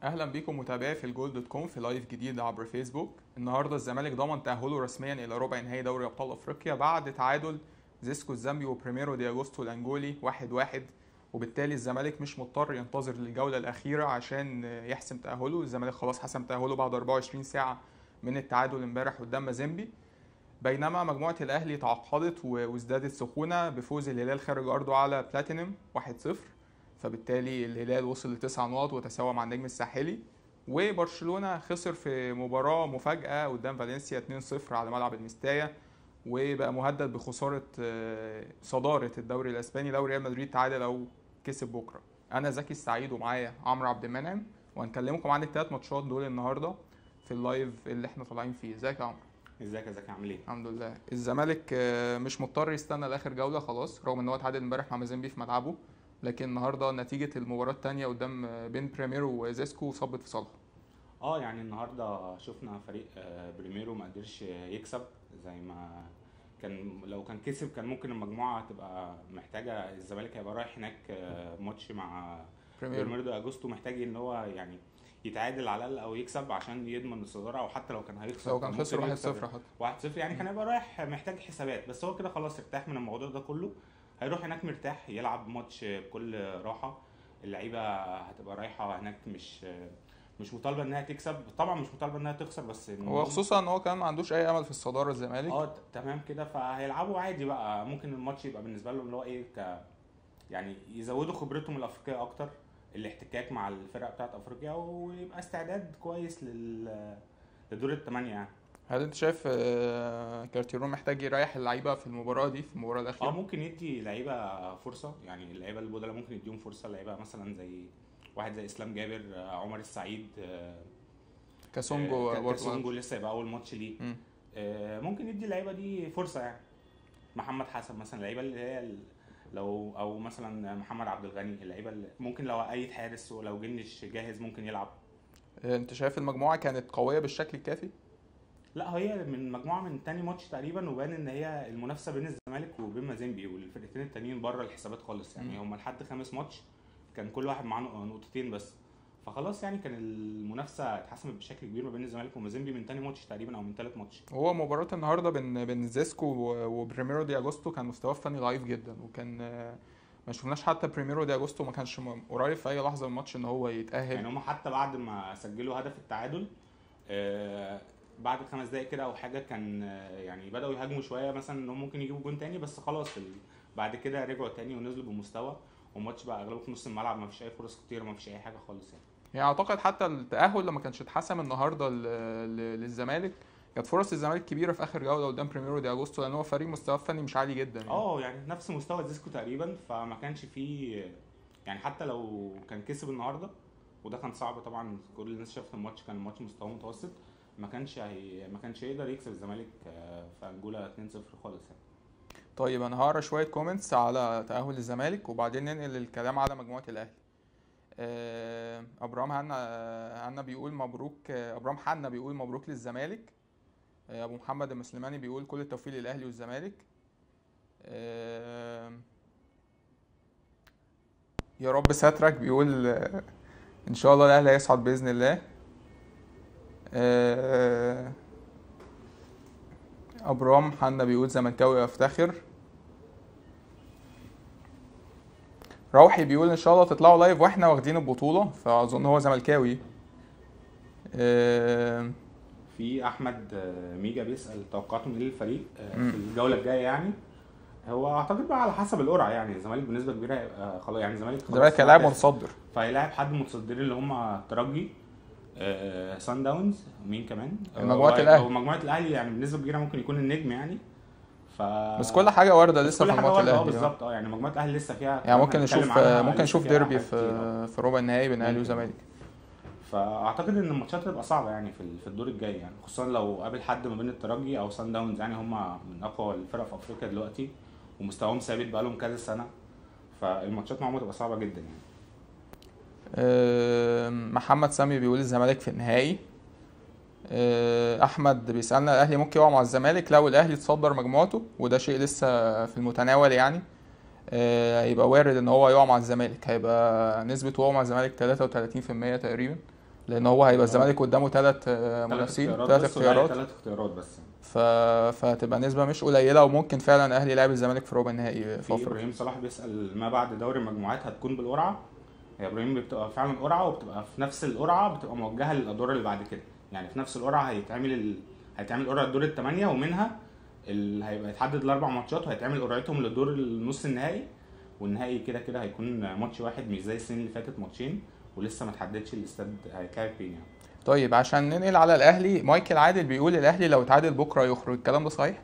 اهلا بيكم متابعي في الجول دوت كوم في لايف جديد عبر فيسبوك النهارده الزمالك ضمن تاهله رسميا الى ربع نهائي دوري ابطال افريقيا بعد تعادل زيسكو الزامبي وبريميرو دي اغوستو الانجولي واحد واحد وبالتالي الزمالك مش مضطر ينتظر للجوله الاخيره عشان يحسم تاهله الزمالك خلاص حسم تاهله بعد 24 ساعه من التعادل امبارح قدام مازيمبي بينما مجموعه الاهلي تعقدت وازدادت سخونه بفوز الهلال خارج ارضه على بلاتينيوم 1-0 فبالتالي الهلال وصل لتسع نقط وتساوى مع النجم الساحلي وبرشلونه خسر في مباراه مفاجاه قدام فالنسيا 2-0 على ملعب المستايا وبقى مهدد بخساره صداره الدوري الاسباني لو ريال مدريد تعادل او كسب بكره انا زكي السعيد ومعايا عمرو عبد المنعم وهنكلمكم عن الثلاث ماتشات دول النهارده في اللايف اللي احنا طالعين فيه ازيك يا عمرو ازيك يا زكي عامل ايه الحمد لله الزمالك مش مضطر يستنى لاخر جوله خلاص رغم ان هو اتعادل امبارح مع مازيمبي في ملعبه لكن النهارده نتيجه المباراه الثانيه قدام بين بريميرو وزيسكو صبت في صالحه اه يعني النهارده شفنا فريق بريميرو ما قدرش يكسب زي ما كان لو كان كسب كان ممكن المجموعه تبقى محتاجه الزمالك هيبقى رايح هناك ماتش مع بريميرو دي اجوستو محتاج ان هو يعني يتعادل على الاقل او يكسب عشان يضمن الصداره او حتى لو كان هيخسر لو كان خسر 1-0 حتى 1-0 يعني كان هيبقى رايح محتاج حسابات بس هو كده خلاص ارتاح من الموضوع ده كله هيروح هناك مرتاح يلعب ماتش بكل راحه اللعيبه هتبقى رايحه هناك مش مش مطالبه انها تكسب طبعا مش مطالبه انها تخسر بس هو خصوصا ان هو كان ما عندوش اي امل في الصداره الزمالك اه تمام كده فهيلعبوا عادي بقى ممكن الماتش يبقى بالنسبه لهم اللي هو ايه ك يعني يزودوا خبرتهم الافريقيه اكتر الاحتكاك مع الفرق بتاعت افريقيا ويبقى استعداد كويس لل لدور الثمانيه يعني هل انت شايف كارتيرون محتاج يريح اللعيبه في المباراه دي في المباراه الاخيره؟ اه ممكن يدي لعيبه فرصه يعني اللعيبه البودلة ممكن يديهم فرصه لعيبه مثلا زي واحد زي اسلام جابر عمر السعيد كاسونجو كاسونجو لسه يبقى اول ماتش ليه ممكن يدي اللعيبه دي فرصه يعني محمد حسن مثلا اللعيبه اللي هي لو او مثلا محمد عبد الغني اللعيبه اللي ممكن لو اي حارس ولو جنش جاهز ممكن يلعب انت شايف المجموعه كانت قويه بالشكل الكافي؟ لا هي من مجموعه من تاني ماتش تقريبا وبان ان هي المنافسه بين الزمالك وبين مازيمبي والفرقتين التانيين بره الحسابات خالص يعني هم لحد خامس ماتش كان كل واحد معاه نقطتين بس فخلاص يعني كان المنافسه اتحسمت بشكل كبير ما بين الزمالك ومازيمبي من تاني ماتش تقريبا او من تالت ماتش هو مباراه النهارده بين بين زيسكو وبريميرو دي اجوستو كان مستواه الفني ضعيف جدا وكان ما شفناش حتى بريميرو دي اجوستو ما كانش قريب في اي لحظه من الماتش ان هو يتاهل يعني هم حتى بعد ما سجلوا هدف التعادل آه بعد خمس دقايق كده او حاجه كان يعني بداوا يهاجموا شويه مثلا ان هم ممكن يجيبوا جون تاني بس خلاص بعد كده رجعوا تاني ونزلوا بمستوى والماتش بقى اغلبه في نص الملعب ما فيش اي فرص كتير ما فيش اي حاجه خالص يعني يعني اعتقد حتى التاهل لما كانش اتحسم النهارده للزمالك كانت فرص الزمالك كبيره في اخر جوله قدام بريميرو دي اجوستو لان هو فريق مستواه الفني مش عالي جدا يعني اه يعني نفس مستوى زيسكو تقريبا فما كانش فيه يعني حتى لو كان كسب النهارده وده كان صعب طبعا كل الناس شافت الماتش كان الماتش مستواه متوسط ما كانش هي ما كانش يقدر يكسب الزمالك في انجولا 2-0 خالص يعني. طيب انا هقرا شويه كومنتس على تاهل الزمالك وبعدين ننقل الكلام على مجموعه الاهلي ابرام هنا هنا بيقول مبروك ابرام حنا بيقول مبروك للزمالك ابو محمد المسلماني بيقول كل التوفيق للاهلي والزمالك يا رب سترك بيقول ان شاء الله الاهلي هيصعد باذن الله ابرام حنا بيقول زملكاوي افتخر روحي بيقول ان شاء الله تطلعوا لايف واحنا واخدين البطوله فاظن هو زملكاوي في احمد ميجا بيسال توقعاتهم ايه للفريق في الجوله الجايه يعني هو اعتقد بقى على حسب القرعه يعني الزمالك بنسبه كبيره هيبقى خلاص يعني الزمالك الزمالك هيلاعب متصدر فهيلاعب حد متصدرين اللي هم الترجي سان داونز مين كمان مجموعه الاهلي مجموعه الاهلي يعني بنسبه كبيره ممكن يكون النجم يعني ف بس كل حاجه وارده لسه في مجموعه الاهلي اه بالظبط اه يعني مجموعه الاهلي لسه فيها يعني ممكن نشوف ممكن نشوف ديربي في في ربع النهائي بين الاهلي والزمالك فاعتقد ان الماتشات هتبقى صعبه يعني في في الدور الجاي يعني خصوصا لو قابل حد ما بين الترجي او سان داونز يعني هم من اقوى الفرق في افريقيا دلوقتي ومستواهم ثابت بقالهم كذا سنه فالماتشات معاهم هتبقى صعبه جدا يعني محمد سامي بيقول الزمالك في النهائي احمد بيسالنا الاهلي ممكن يقع مع الزمالك لو الاهلي تصدر مجموعته وده شيء لسه في المتناول يعني هيبقى وارد ان هو يقع مع الزمالك هيبقى نسبة وقوعه مع الزمالك 33% تقريبا لان هو هيبقى الزمالك قدامه ثلاث منافسين ثلاث اختيارات ثلاث اختيارات بس ف... فهتبقى نسبه مش قليله وممكن فعلا الاهلي يلعب الزمالك في ربع النهائي في في افريقيا ابراهيم صلاح بيسال ما بعد دوري المجموعات هتكون بالقرعه هي ابراهيم بتبقى فعلا قرعه وبتبقى في نفس القرعه بتبقى موجهه للادوار اللي بعد كده يعني في نفس القرعه هيتعمل ال... هيتعمل قرعه دور الثمانيه ومنها ال... هيبقى يتحدد الاربع ماتشات وهيتعمل قرعتهم للدور النص النهائي والنهائي كده كده هيكون ماتش واحد مش زي السنين اللي فاتت ماتشين ولسه ما تحددش الاستاد هيتلعب فين يعني طيب عشان ننقل على الاهلي مايكل عادل بيقول الاهلي لو اتعادل بكره يخرج الكلام ده صحيح؟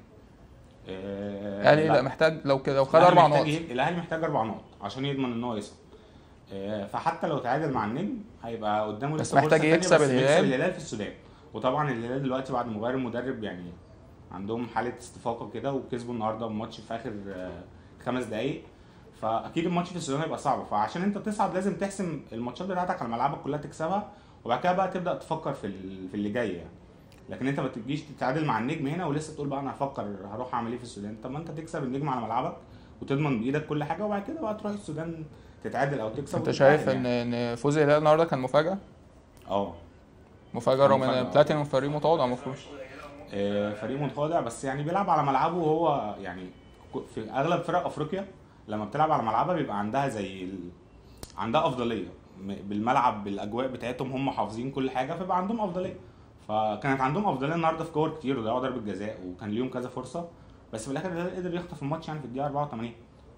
آه، الاهلي لا محتاج لو كده لو خد اربع الأهلي نقط محتاج إيه؟ الاهلي محتاج اربع نقط عشان يضمن ان هو يصعد آه، فحتى لو تعادل مع النجم هيبقى قدامه بس لسه محتاج فرصة تانية، يكسب بس الهلال. يكسب الهلال في السودان وطبعا الهلال دلوقتي بعد ما غير المدرب يعني عندهم حاله استفاقه كده وكسبوا النهارده الماتش في اخر آه، خمس دقائق فاكيد الماتش في السودان هيبقى صعب فعشان انت تصعد لازم تحسم الماتشات بتاعتك على ملعبك كلها تكسبها وبعد كده بقى تبدا تفكر في ال- في اللي جاي يعني لكن انت ما تجيش تتعادل مع النجم هنا ولسه تقول بقى انا هفكر هروح اعمل ايه في السودان طب ما انت تكسب النجم على ملعبك وتضمن بايدك كل حاجه وبعد كده بقى تروح السودان تتعادل او تكسب انت وتتعادل شايف يعني. ان ان فوز الهلال النهارده كان مفاجاه؟ اه مفاجاه رغم ان مفاجأة. بلاتينوم فريق متواضع المفروض آه، فريق متواضع بس يعني بيلعب على ملعبه وهو يعني ك- في اغلب فرق افريقيا لما بتلعب على ملعبها بيبقى عندها زي ال... عندها افضليه م- بالملعب بالاجواء بتاعتهم هم حافظين كل حاجه فبقى عندهم افضليه فكانت عندهم افضليه النهارده في كور كتير وضيعوا ضربه جزاء وكان ليهم كذا فرصه بس في الاخر الهلال قدر يخطف الماتش يعني في الدقيقه 84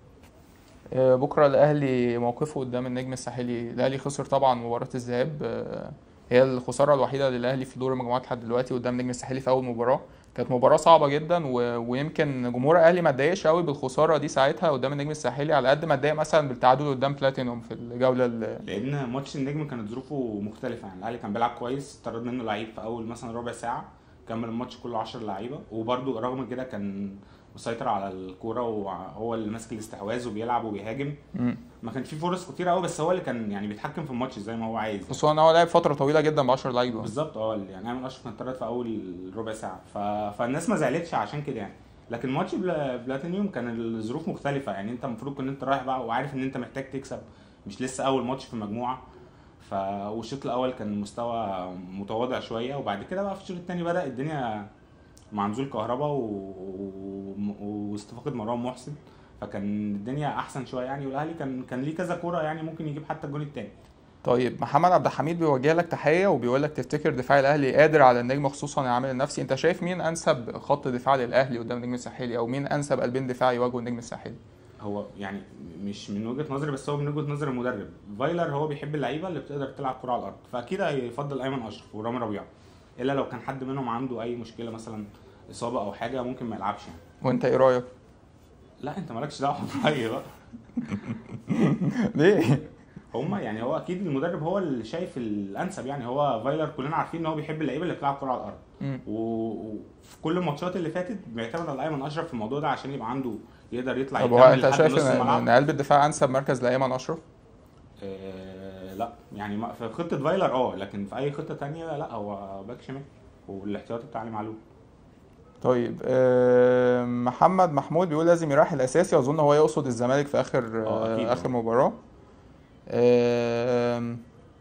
آه، بكره الاهلي موقفه قدام النجم الساحلي الاهلي خسر طبعا مباراه الذهاب آه، هي الخساره الوحيده للاهلي في دور المجموعات لحد دلوقتي قدام النجم الساحلي في اول مباراه كانت مباراه صعبه جدا و... ويمكن جمهور الاهلي ما اتضايقش قوي بالخساره دي ساعتها قدام النجم الساحلي على قد ما اتضايق مثلا بالتعادل قدام بلاتينوم في الجوله ال... لان ماتش النجم كانت ظروفه مختلفه يعني الاهلي كان بيلعب كويس طرد منه لعيب في اول مثلا ربع ساعه كمل الماتش كله 10 لعيبه وبرده رغم كده كان مسيطر على الكوره وهو اللي ماسك الاستحواذ وبيلعب وبيهاجم مم. ما كانش فيه فرص كتير قوي بس هو اللي كان يعني بيتحكم في الماتش زي ما هو عايز خصوصا ان هو لعب فتره طويله جدا ب 10 لعيبه بالظبط اه يعني ايمن اشرف كان طرد في اول ربع ساعه ف... فالناس ما زعلتش عشان كده يعني لكن ماتش بلا... بلاتينيوم كان الظروف مختلفه يعني انت المفروض كنت انت رايح بقى وعارف ان انت محتاج تكسب مش لسه اول ماتش في المجموعه ف والشوط الاول كان مستوى متواضع شويه وبعد كده بقى في الشوط الثاني بدا الدنيا مع نزول كهربا و... و... واستفاقه مروان محسن فكان الدنيا احسن شويه يعني والاهلي كان كان ليه كذا كوره يعني ممكن يجيب حتى الجون الثاني طيب محمد عبد الحميد بيوجه لك تحيه وبيقول لك تفتكر دفاع الاهلي قادر على النجم خصوصا العامل النفسي انت شايف مين انسب خط دفاع للاهلي قدام النجم الساحلي او مين انسب قلبين دفاع يواجهوا النجم الساحلي هو يعني مش من وجهه نظري بس هو من وجهه نظر المدرب فايلر هو بيحب اللعيبه اللي بتقدر تلعب كره على الارض فاكيد هيفضل ايمن اشرف ورامي ربيعه الا لو كان حد منهم عنده اي مشكله مثلا اصابه او حاجه ممكن ما يلعبش يعني وانت ايه رايك لا انت مالكش دعوه برايي بقى ليه هما يعني هو اكيد المدرب هو اللي شايف الانسب يعني هو فايلر كلنا عارفين ان هو بيحب اللعيبه اللي بتلعب كره على الارض مم. و- وفي كل الماتشات اللي فاتت بيعتمد على ايمن اشرف في الموضوع ده عشان يبقى عنده يقدر يطلع طب هو يكمل انت لحد شايف نص ان الملعب ان قلب الدفاع انسب مركز لايمن اشرف آه، لا يعني ما- في خطه فايلر اه لكن في اي خطه تانية لا هو باك شمال والاحتياطي بتاع علي معلول طيب آه، محمد محمود بيقول لازم يريح الاساسي اظن هو يقصد الزمالك في اخر اه، أكيد، آه، اخر اه. مباراه آم،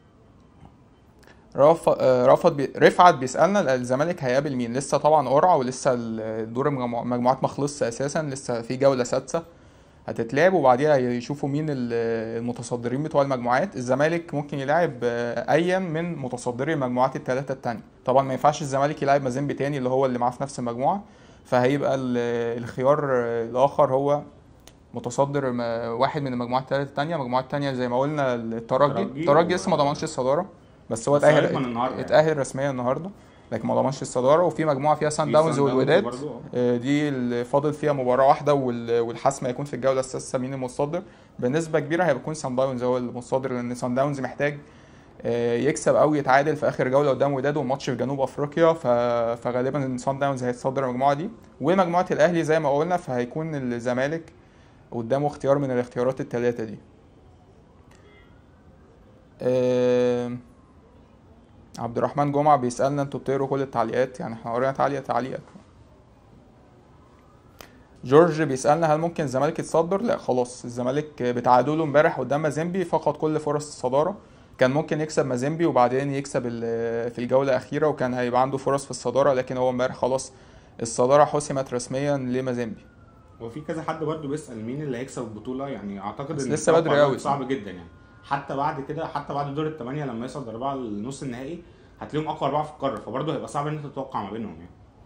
رف- آه، رفض بي... رفعت بيسالنا الزمالك هيقابل مين لسه طبعا قرعه ولسه الدور المجمو- المجموعات ما خلصش اساسا لسه في جوله سادسه هتتلعب وبعديها يشوفوا مين ال- المتصدرين بتوع المجموعات الزمالك ممكن يلعب آه، ايا من متصدري المجموعات الثلاثه التانية طبعا ما ينفعش الزمالك يلعب مازيمبي تاني اللي هو اللي معاه في نفس المجموعه فهيبقى ال- الخيار آه، الاخر هو متصدر م- واحد من المجموعات الثلاثه التانية المجموعات التانية زي ما قلنا الترجي الترجي الترجي و- لسه ما ضمنش الصداره بس هو بس هيضمن اتاهل النهارده يعني. اتاهل رسميا النهارده لكن ما ضمنش الصداره وفي مجموعه فيها سان في داونز سان والوداد برضو، اه. آه، دي اللي فاضل فيها مباراة واحدة وال- والحسم هيكون في الجولة السادسة مين المتصدر بنسبة كبيرة هيكون سان داونز هو المتصدر لأن سان داونز محتاج آه، يكسب أو يتعادل في آخر جولة قدام وداد والماتش في جنوب أفريقيا ف... فغالبا سان داونز هيتصدر المجموعة دي ومجموعة الأهلي زي ما قلنا فهيكون الزمالك قدامه اختيار من الاختيارات الثلاثة دي آه، عبد الرحمن جمعة بيسألنا انتوا بتقروا كل التعليقات يعني احنا قرينا تعليق تعليقك جورج بيسألنا هل ممكن الزمالك يتصدر؟ لا خلاص الزمالك بتعادله امبارح قدام مازيمبي فقد كل فرص الصدارة كان ممكن يكسب مازيمبي وبعدين يكسب ال- في الجوله الاخيره وكان هيبقى عنده فرص في الصداره لكن هو امبارح خلاص الصداره حسمت رسميا لمازيمبي وفي كذا حد برضه بيسأل مين اللي هيكسب البطولة يعني اعتقد بس ان لسه التوقع بدري ده أوي. صعب جدا يعني حتى بعد كده حتى بعد دور الثمانية لما يصعد أربعة لنص النهائي هتلاقيهم أقوى أربعة في القارة فبرضه هيبقى صعب إن أنت تتوقع ما بينهم يعني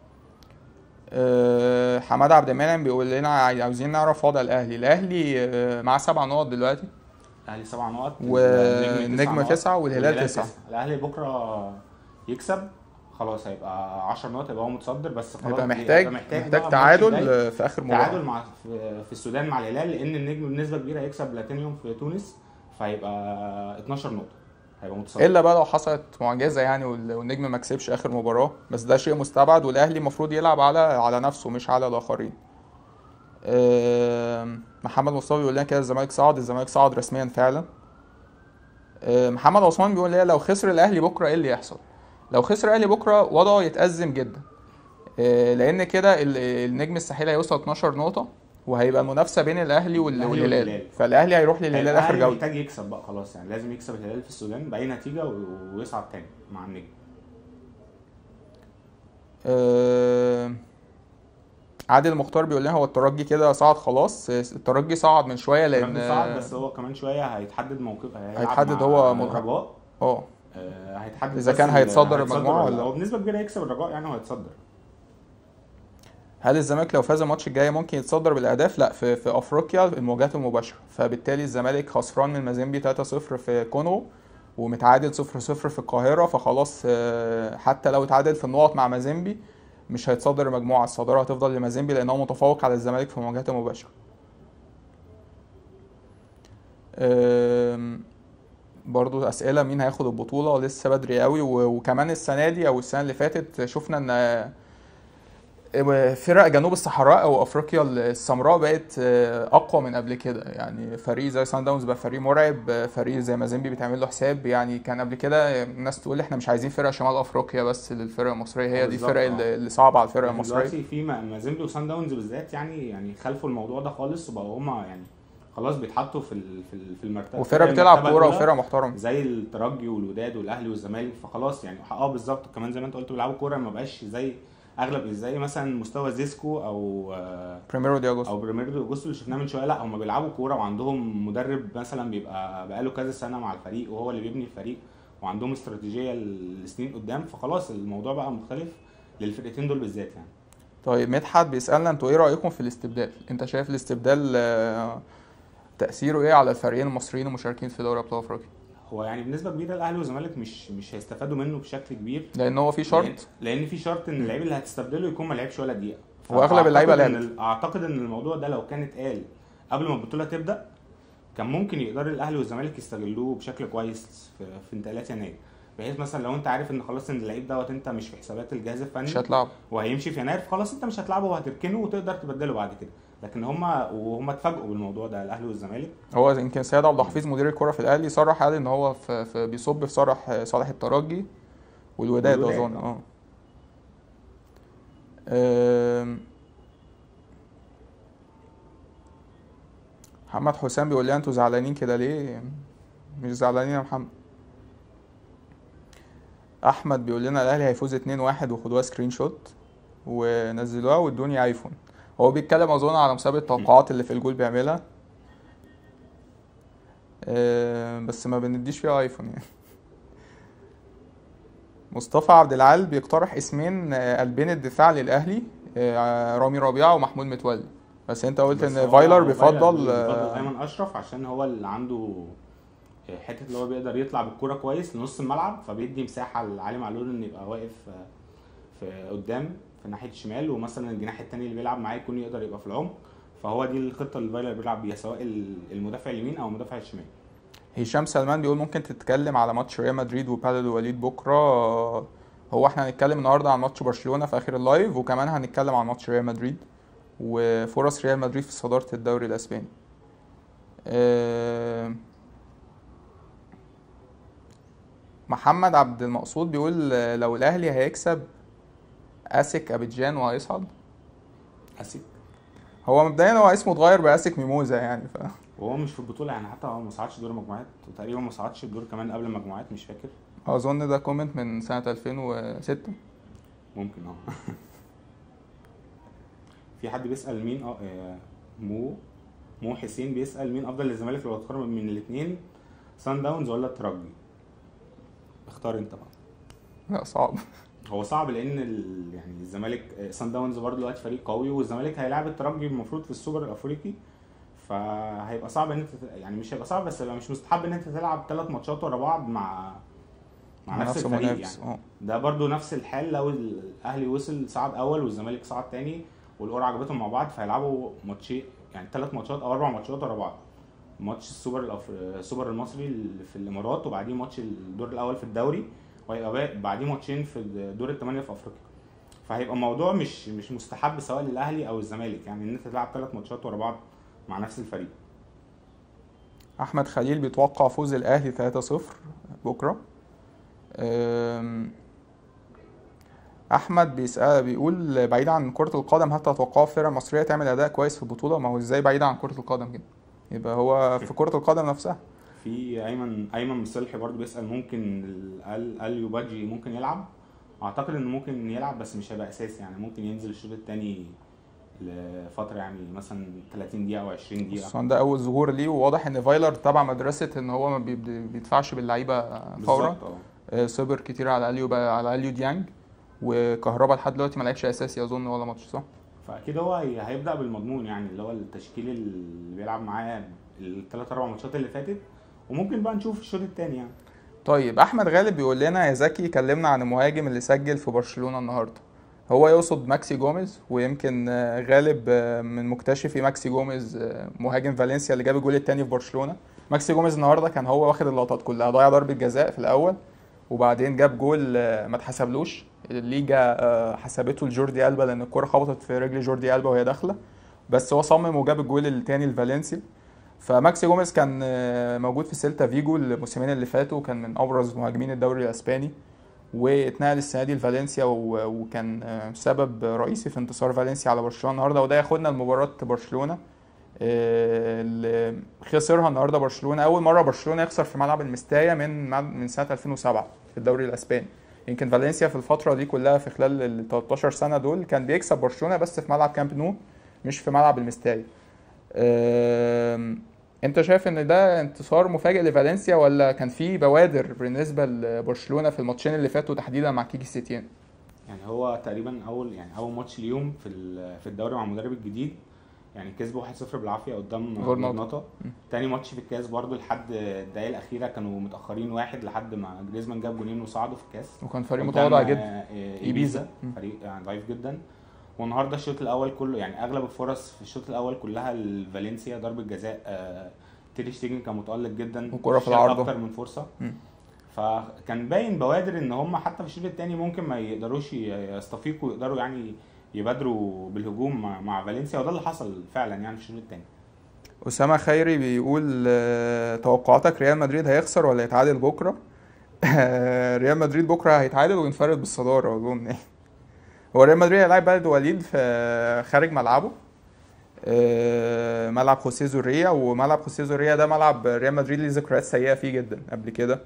أه، حماد عبد المنعم بيقول لنا عاي- عاوزين نعرف وضع الاهلي الاهلي أه، معاه سبع نقط دلوقتي الأهلي سبع نقط والنجم نقط، تسعة والهلال تسعة. الأهلي بكرة يكسب خلاص هيبقى 10 نقط هيبقى هو متصدر بس خلاص هيبقى بي- محتاج هيبقى محتاج بقى الماتش تعادل الجاي أه، في اخر مباراه تعادل مع في في السودان مع الهلال لان النجم بنسبه كبيره هيكسب بلاتينيوم في تونس فهيبقى 12 نقطه هيبقى متصدر الا بقى لو حصلت معجزه يعني وال- والنجم ما كسبش اخر مباراه بس ده شيء مستبعد والاهلي المفروض يلعب على على نفسه مش على الاخرين آم، محمد مصطفى بيقول لنا كده الزمالك صعد الزمالك صعد رسميا فعلا آم، محمد عثمان بيقول لنا لو خسر الاهلي بكره ايه اللي يحصل لو خسر الاهلي بكره وضعه يتأزم جدا آه، لان كده ال- النجم الساحلي هيوصل 12 نقطه وهيبقى المنافسه بين الاهلي وال- الأهلي والهلال والهلال. فالاهلي هيروح للهلال اخر الأهلي جوله محتاج يكسب بقى خلاص يعني لازم يكسب الهلال في السودان باي نتيجه و- ويصعد تاني مع النجم آه، عادل مختار بيقول لنا هو الترجي كده صعد خلاص الترجي صعد من شويه لان الراجل صعد بس هو كمان شويه هيتحدد موقف هيلعب هيتحدد مع هو مر- الرجاء اه آه، هيتحدد إذا بس كان ال- هيتصدر المجموعة ولا لا. لا. هو بنسبه كبيره هيكسب الرجاء يعني وهيتصدر هل الزمالك لو فاز الماتش الجاي ممكن يتصدر بالاهداف لا في في افريقيا المواجهات المباشره فبالتالي الزمالك خسران من مازيمبي 3-0 في كونغو ومتعادل 0-0 في القاهره فخلاص آه، حتى لو اتعادل في النقط مع مازيمبي مش هيتصدر المجموعه الصداره هتفضل لمازيمبي لان هو متفوق على الزمالك في المواجهات المباشره آم، برضو اسئله مين هياخد البطوله لسه بدري قوي و- وكمان السنه دي او السنه اللي فاتت شفنا ان فرق جنوب الصحراء او افريقيا السمراء بقت اقوى من قبل كده يعني فريق زي سان داونز بقى فريق مرعب فريق زي مازيمبي بيتعمل له حساب يعني كان قبل كده الناس تقول احنا مش عايزين فرق شمال افريقيا بس للفرق المصريه هي دي بالظبط، الفرق آه. اللي اللي صعبه على الفرق يعني المصريه دلوقتي في ما- مازيمبي وسان داونز بالذات يعني يعني خلفوا الموضوع ده خالص وبقوا هما يعني خلاص بيتحطوا في ال- في ال- في المرتبه وفرق بتلعب المرتبة كوره الأولى وفرق محترمه زي الترجي والوداد والاهلي والزمالك فخلاص يعني اه بالظبط كمان زي ما انت قلت بيلعبوا كوره ما بقاش زي اغلب زي مثلا مستوى زيسكو او آه، بريميرو دي اجوستو او بريميردو اوجوستو اللي شفناه من شويه لا هم بيلعبوا كوره وعندهم مدرب مثلا بيبقى بقاله كذا سنه مع الفريق وهو اللي بيبني الفريق وعندهم استراتيجيه لسنين قدام فخلاص الموضوع بقى مختلف للفرقتين دول بالذات يعني طيب مدحت بيسالنا انتوا ايه رايكم في الاستبدال انت شايف الاستبدال آه، تاثيره ايه على الفريقين المصريين المشاركين في دوري ابطال افريقيا هو يعني بنسبه كبيره الاهلي والزمالك مش مش هيستفادوا منه بشكل كبير لان هو في لأن- شرط لان في شرط ان اللعيب اللي هتستبدله يكون ما لعبش ولا دقيقه وأغلب اللعيبة فأعتقد إن لعبت. ال- اعتقد ان الموضوع ده لو كان اتقال قبل ما البطوله تبدا كان ممكن يقدر الاهلي والزمالك يستغلوه بشكل كويس في, في انتقالات يناير بحيث مثلا لو انت عارف ان خلاص ان اللعيب دوت انت مش في حسابات الجهاز مش الفني هتلعب وهيمشي في يناير خلاص انت مش هتلعبه وهتركنه وتقدر تبدله بعد كده لكن هما وهم اتفاجئوا بالموضوع ده الاهلي والزمالك هو يمكن سيد عبد الحفيظ مدير الكرة في الاهلي صرح قال ان هو في, في بيصب في صالح صالح الترجي والوداد والوداد، اظن آه. اه آم، محمد حسام بيقول لي انتوا زعلانين كده ليه مش زعلانين يا محمد احمد بيقول لنا الاهلي هيفوز 2-1 وخدوها سكرين شوت ونزلوها وادوني ايفون هو بيتكلم اظن على مسابقه التوقعات اللي في الجول بيعملها آه، بس ما بنديش فيها ايفون يعني مصطفى عبد العال بيقترح اسمين آه، قلبين الدفاع للاهلي آه، رامي ربيعه ومحمود متولي بس انت قلت بس ان هو فايلر بيفضل بيفضل آه، ايمن اشرف عشان هو اللي عنده حته اللي هو بيقدر يطلع بالكوره كويس لنص الملعب فبيدي مساحه لعلي معلول انه يبقى واقف آه، في قدام في ناحيه الشمال ومثلا الجناح التاني اللي بيلعب معاه يكون يقدر يبقى في العمق فهو دي الخطه اللي فايلر بيلعب بيها سواء ال- المدافع اليمين او المدافع الشمال هشام سلمان بيقول ممكن تتكلم على ماتش ريال مدريد وبالد وليد بكره آه، هو احنا هنتكلم النهارده عن ماتش برشلونه في اخر اللايف وكمان هنتكلم عن ماتش ريال مدريد وفرص ريال مدريد في صداره الدوري الاسباني آه، محمد عبد المقصود بيقول آه، لو الاهلي هيكسب اسك ابيجان وهيصعد اسيب هو مبدئيا هو اسمه اتغير باسك ميموزا يعني ف وهو مش في البطوله يعني حتى هو ما صعدش دور المجموعات وتقريبا ما صعدش الدور كمان قبل المجموعات مش فاكر اظن ده كومنت من سنه 2006 ممكن اه في حد بيسال مين اه آه، مو مو حسين بيسال مين افضل للزمالك لو تختار من الاثنين سان داونز ولا الترجي اختار انت بقى لا صعب هو صعب لان ال... يعني الزمالك آه، سان داونز برضه دلوقتي فريق قوي والزمالك هيلاعب الترجي المفروض في السوبر الافريقي فهيبقى صعب ان انت تت- يعني مش هيبقى صعب بس هيبقى مش مستحب ان انت تلعب ثلاث ماتشات ورا بعض مع مع نفس الفريق يعني المنافس اه ده برضو نفس الحال لو الاهلي وصل صعد اول والزمالك صعد تاني والقرعه عجبتهم مع بعض فهيلعبوا ماتشين يعني ثلاث ماتشات او اربع ماتشات ورا بعض ماتش السوبر الأفر... السوبر المصري اللي في الامارات وبعديه ماتش الدور الاول في الدوري وهيبقى باقي- بعديه ماتشين في دور الثمانيه في افريقيا فهيبقى الموضوع مش مش مستحب سواء للاهلي او الزمالك يعني ان انت تلعب ثلاث ماتشات ورا بعض مع نفس الفريق احمد خليل بيتوقع فوز الاهلي 3-0 بكره أم، احمد بيسأل بيقول بعيد عن كرة القدم هل تتوقعوا الفرقة المصرية تعمل اداء كويس في البطولة ما هو ازاي بعيد عن كرة القدم كده يبقى هو في كرة القدم نفسها في ايمن ايمن مصلحي برضو بيسال ممكن ال- اليو باجي ممكن يلعب اعتقد انه ممكن يلعب بس مش هيبقى اساسي يعني ممكن ينزل الشوط الثاني لفتره يعني مثلا 30 دقيقه او 20 دقيقه خصوصا ده اول ظهور ليه وواضح ان فايلر تبع مدرسة ان هو ما بي- بيدفعش باللعيبة فورا بالظبط اه آه، صبر كتير على اليو على اليو ديانج وكهربا لحد دلوقتي ما لعبش اساسي اظن ولا ماتش صح؟ فاكيد هو هي- هيبدا بالمضمون يعني اللي هو التشكيل اللي بيلعب معاه الثلاث اربع ماتشات اللي فاتت وممكن بقى نشوف الشوط الثاني يعني طيب احمد غالب بيقول لنا يا زكي كلمنا عن المهاجم اللي سجل في برشلونة النهارده هو يقصد ماكسي جوميز ويمكن آه، غالب آه، من مكتشفي ماكسي جوميز آه، مهاجم فالنسيا اللي جاب الجول الثاني في برشلونة ماكسي جوميز النهارده كان هو واخد اللقطات كلها ضيع ضربة جزاء في الاول وبعدين جاب جول آه، ما اتحسبلوش الليجا آه، حسبته لجوردي ألبا لان الكرة خبطت في رجل جوردي ألبا وهي داخلة بس هو صمم وجاب الجول الثاني لفالنسيا فماكسي جوميز كان آه، موجود في سيلتا فيجو الموسمين اللي فاتوا كان من ابرز مهاجمين الدوري الاسباني واتنقل السنه دي لفالنسيا و- وكان آه، سبب رئيسي في انتصار فالنسيا على برشلونه النهارده وده ياخدنا لمباراه برشلونه آه، اللي خسرها النهارده برشلونه اول مره برشلونه يخسر في ملعب المستايا من من سنه 2007 في الدوري الاسباني يمكن فالنسيا في الفتره دي كلها في خلال ال 13 سنه دول كان بيكسب برشلونه بس في ملعب كامب نو مش في ملعب المستايا آم، انت شايف ان ده انتصار مفاجئ لفالنسيا ولا كان في بوادر بالنسبه لبرشلونه في الماتشين اللي فاتوا تحديدا مع كيكي سيتيان يعني هو تقريبا اول يعني اول ماتش ليهم في ال- في الدوري مع المدرب الجديد يعني كسبوا 1-0 بالعافيه قدام غرناطة. غرناطه تاني ماتش في الكاس برضو لحد الدقايق الاخيره كانوا متاخرين واحد لحد ما جريزمان جاب جونين وصعدوا في الكاس وكان فريق قدام، متواضع آه، جدا آه، إيبيزا. ايبيزا مم. فريق يعني ضعيف جدا والنهارده الشوط الاول كله يعني اغلب الفرص في الشوط الاول كلها لفالنسيا ضربه جزاء آه، تيري شتيجن كان متالق جدا وكرة في شال العارضة. اكتر من فرصه مم. فكان باين بوادر ان هم حتى في الشوط الثاني ممكن ما يقدروش ي- يستفيقوا ويقدروا يعني يبادروا بالهجوم مع, مع فالنسيا وده اللي حصل فعلا يعني في الشوط الثاني اسامه خيري بيقول آه، توقعاتك ريال مدريد هيخسر ولا يتعادل بكره ريال مدريد بكره هيتعادل وينفرد بالصداره اظن يعني هو ريال مدريد هيلاعب بلد وليد في خارج ملعبه آه، ملعب خوسيه زوريا وملعب خوسيه زوريا ده ملعب ريال مدريد ليه ذكريات سيئه فيه جدا قبل كده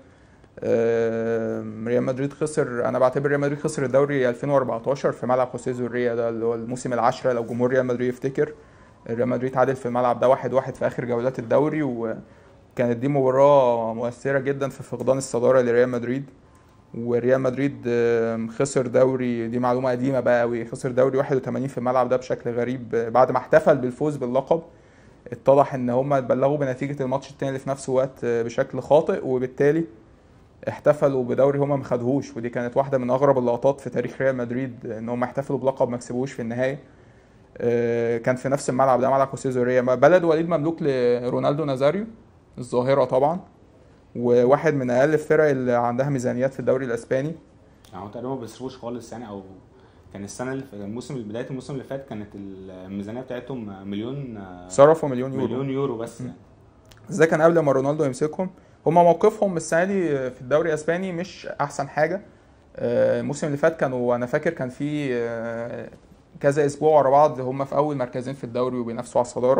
آه، ريال مدريد خسر انا بعتبر ريال مدريد خسر الدوري 2014 في ملعب خوسيه زوريا ده اللي هو الموسم العاشره لو جمهور ريال مدريد يفتكر ريال مدريد تعادل في الملعب ده واحد واحد في اخر جولات الدوري وكانت دي مباراة مؤثرة جدا في فقدان الصدارة لريال مدريد وريال مدريد آم، خسر دوري دي معلومة قديمة بقى قوي خسر دوري 81 في الملعب ده بشكل غريب آه، بعد ما احتفل بالفوز باللقب اتضح ان هم اتبلغوا بنتيجة الماتش التاني اللي في نفس الوقت آه، بشكل خاطئ وبالتالي احتفلوا بدوري هم ما خدوهوش ودي كانت واحدة من اغرب اللقطات في تاريخ ريال مدريد ان هم احتفلوا بلقب ما كسبوش في النهاية آه، كان في نفس الملعب ده ملعب خوسيه زوريا بلد وليد مملوك لرونالدو نازاريو الظاهرة طبعا وواحد من اقل الفرق اللي عندها ميزانيات في الدوري الاسباني يعني هو تقريبا ما بيصرفوش خالص يعني او كان السنه اللي الموسم بدايه الموسم اللي فات كانت الميزانيه بتاعتهم مليون آه، صرفوا مليون يورو مليون يورو بس يعني بس ده كان قبل ما رونالدو يمسكهم هما موقفهم السنه دي في الدوري الاسباني مش احسن حاجه آه، الموسم اللي فات كانوا انا فاكر كان في آه، كذا اسبوع ورا بعض هما في اول مركزين في الدوري وبينافسوا على الصداره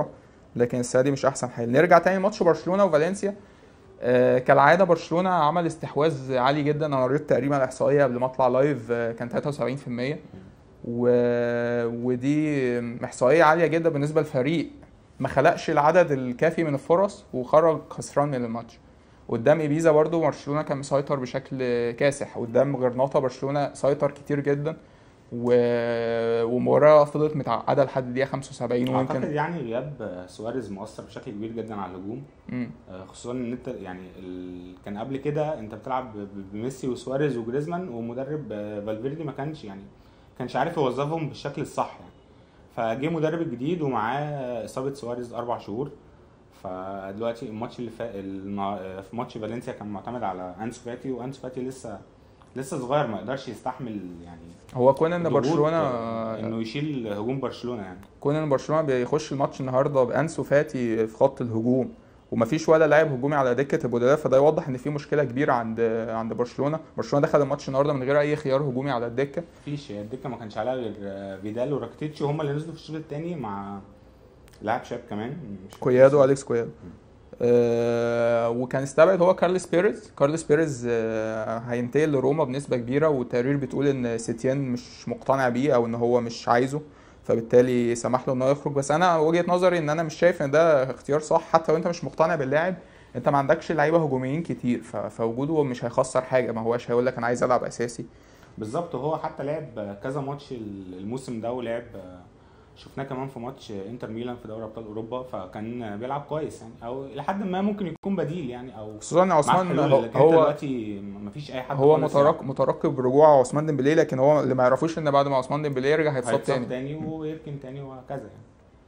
لكن السنه دي مش احسن حال نرجع تاني ماتش برشلونه وفالنسيا آه كالعاده برشلونه عمل استحواذ عالي جدا انا قريت تقريبا الاحصائيه قبل ما اطلع لايف آه كان 73% و... ودي احصائيه عاليه جدا بالنسبه للفريق ما خلقش العدد الكافي من الفرص وخرج خسران من الماتش قدام ايبيزا برضو برشلونه كان مسيطر بشكل كاسح قدام غرناطه برشلونه سيطر كتير جدا و... ومباراه فضلت متعقده لحد الدقيقه 75 اعتقد ويمكن يعني غياب سواريز مؤثر بشكل كبير جدا على الهجوم مم. آه، خصوصا ان انت يعني ال... كان قبل كده انت بتلعب ب- بميسي وسواريز وجريزمان ومدرب آه، فالفيردي ما كانش يعني كانش عارف يوظفهم بالشكل الصح يعني فجه مدرب الجديد ومعاه اصابه سواريز اربع شهور فدلوقتي الماتش اللي فات النا- في ماتش فالنسيا كان معتمد على انسو فاتي وانسو فاتي لسه لسه صغير ما يقدرش يستحمل يعني هو كون ان ضغوط، برشلونه آه، انه يشيل هجوم برشلونه يعني كون ان برشلونه بيخش الماتش النهارده بانسو فاتي في خط الهجوم ومفيش ولا لاعب هجومي على دكه البدلاء فده يوضح ان في مشكله كبيره عند عند برشلونه برشلونه دخل الماتش النهارده من غير اي خيار هجومي على الدكه مفيش الدكه ما كانش عليها غير آه، فيدال وراكتيتش وهم اللي نزلوا في الشوط الثاني مع لاعب شاب كمان مش فاكر كويادو اسمه. اليكس كويادو آه وكان استبعد هو كارلس بيريز كارلس بيريز آه هينتقل لروما بنسبه كبيره والتقارير بتقول ان سيتيان مش مقتنع بيه او ان هو مش عايزه فبالتالي سمح له ان هو يخرج بس انا وجهه نظري ان انا مش شايف ان ده اختيار صح حتى لو انت مش مقتنع باللاعب انت ما عندكش لعيبه هجوميين كتير ف- فوجوده مش هيخسر حاجه ما هوش هيقول لك انا عايز العب اساسي بالظبط هو حتى لعب كذا ماتش الموسم ده ولعب شفناه كمان في ماتش انتر ميلان في دوري ابطال اوروبا فكان بيلعب كويس يعني او لحد ما ممكن يكون بديل يعني او خصوصا ان معاه عثمان حلول هو, لكن انت هو دلوقتي مفيش اي حد هو خالص مترقب مترقب رجوع عثمان ديمبلي لكن هو اللي ما يعرفوش ان بعد ما عثمان ديمبلي يرجع يعني. هيتصاب هيتصاب تاني تاني ويركن تاني وهكذا يعني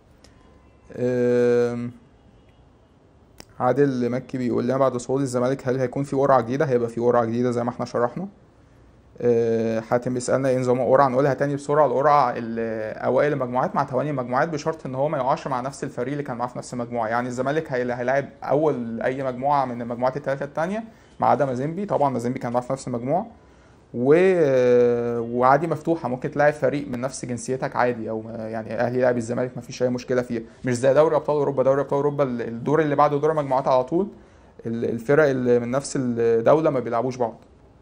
أم، عادل مكي بيقول لنا بعد صعود الزمالك هل هيكون في قرعه جديده هيبقى في قرعه جديده زي ما احنا شرحنا أه، حاتم بيسالنا ايه نظام القرعه نقولها تاني بسرعه القرعه ال- اوائل المجموعات مع توالي المجموعات بشرط ان هو ما يقعش مع نفس الفريق اللي كان معاه في نفس المجموعه يعني الزمالك هي- هيلاعب اول اي مجموعه من المجموعات الثلاثه الثانيه ما عدا مازيمبي طبعا مازيمبي كان معاه في نفس المجموعه و... وعادي مفتوحه ممكن تلاعب فريق من نفس جنسيتك عادي او ما- يعني اهلي يلعب الزمالك ما فيش اي مشكله فيها مش زي دوري ابطال اوروبا دوري ابطال اوروبا ال- الدور اللي بعده دور المجموعات على طول ال- الفرق اللي من نفس الدوله ما بيلعبوش بعض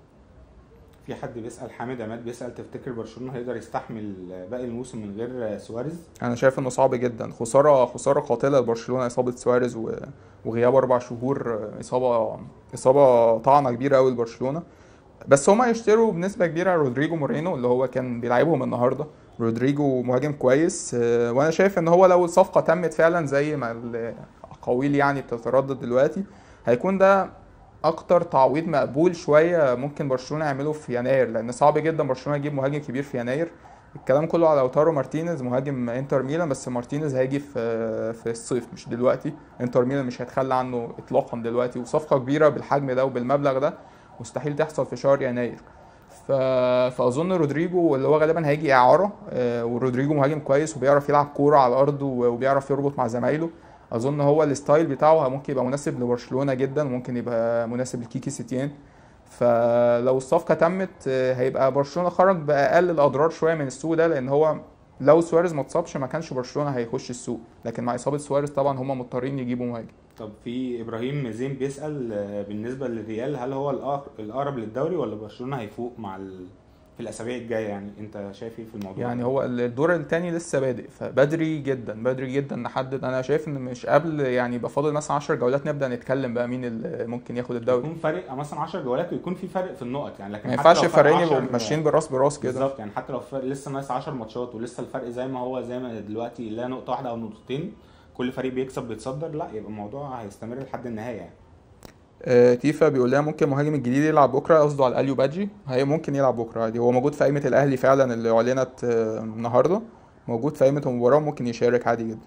في حد بيسال حامد عماد بيسال تفتكر برشلونه هيقدر يستحمل باقي الموسم من غير سواريز انا شايف انه صعب جدا خساره خساره قاتله لبرشلونه اصابه سواريز و... وغياب اربع شهور اصابه اصابه طعنه كبيره قوي لبرشلونه بس هما يشتروا بنسبه كبيره رودريجو مورينو اللي هو كان بيلعبهم النهارده رودريجو مهاجم كويس آه، وانا شايف ان هو لو الصفقه تمت فعلا زي ما الاقاويل يعني بتتردد دلوقتي هيكون ده اكتر تعويض مقبول شويه ممكن برشلونه يعمله في يناير لان صعب جدا برشلونه يجيب مهاجم كبير في يناير الكلام كله على اوتارو مارتينيز مهاجم انتر ميلان بس مارتينيز هيجي في في الصيف مش دلوقتي انتر ميلان مش هيتخلى عنه اطلاقا دلوقتي وصفقه كبيره بالحجم ده وبالمبلغ ده مستحيل تحصل في شهر يناير ف... فاظن رودريجو اللي هو غالبا هيجي اعاره آه، ورودريجو مهاجم كويس وبيعرف يلعب كوره على الارض و- وبيعرف يربط مع زمايله اظن هو الستايل بتاعه ممكن يبقى مناسب لبرشلونه جدا وممكن يبقى مناسب لكيكي سيتيان فلو الصفقه تمت آه، هيبقى برشلونه خرج باقل الاضرار شويه من السوق ده لان هو لو سواريز ما اتصابش ما كانش برشلونه هيخش السوق لكن مع اصابه سواريز طبعا هم مضطرين يجيبوا مهاجم طب في ابراهيم زين بيسال آه، بالنسبه للريال هل هو الأق- الاقرب للدوري ولا برشلونه هيفوق مع ال... في الاسابيع الجايه يعني انت شايف ايه في الموضوع يعني ده؟ هو الدور الثاني لسه بادئ فبدري جدا بدري جدا نحدد انا شايف ان مش قبل يعني يبقى فاضل مثلا 10 جولات نبدا نتكلم بقى مين اللي ممكن ياخد الدوري يكون فرق مثلا 10 جولات ويكون في فرق في النقط يعني لكن ما حتى ينفعش لو فرق الفريقين 10 يبقوا ماشيين براس براس كده بالظبط يعني حتى لو فرق لسه ناقص 10 ماتشات ولسه الفرق زي ما هو زي ما دلوقتي لا نقطه واحده او نقطتين كل فريق بيكسب بيتصدر لا يبقى الموضوع هيستمر لحد النهايه يعني آه، تيفا بيقول لها ممكن المهاجم الجديد يلعب بكره قصده على اليو بادجي هي ممكن يلعب بكره عادي هو موجود في قائمه الاهلي فعلا اللي اعلنت آه، النهارده موجود في قائمه المباراه ممكن يشارك عادي جدا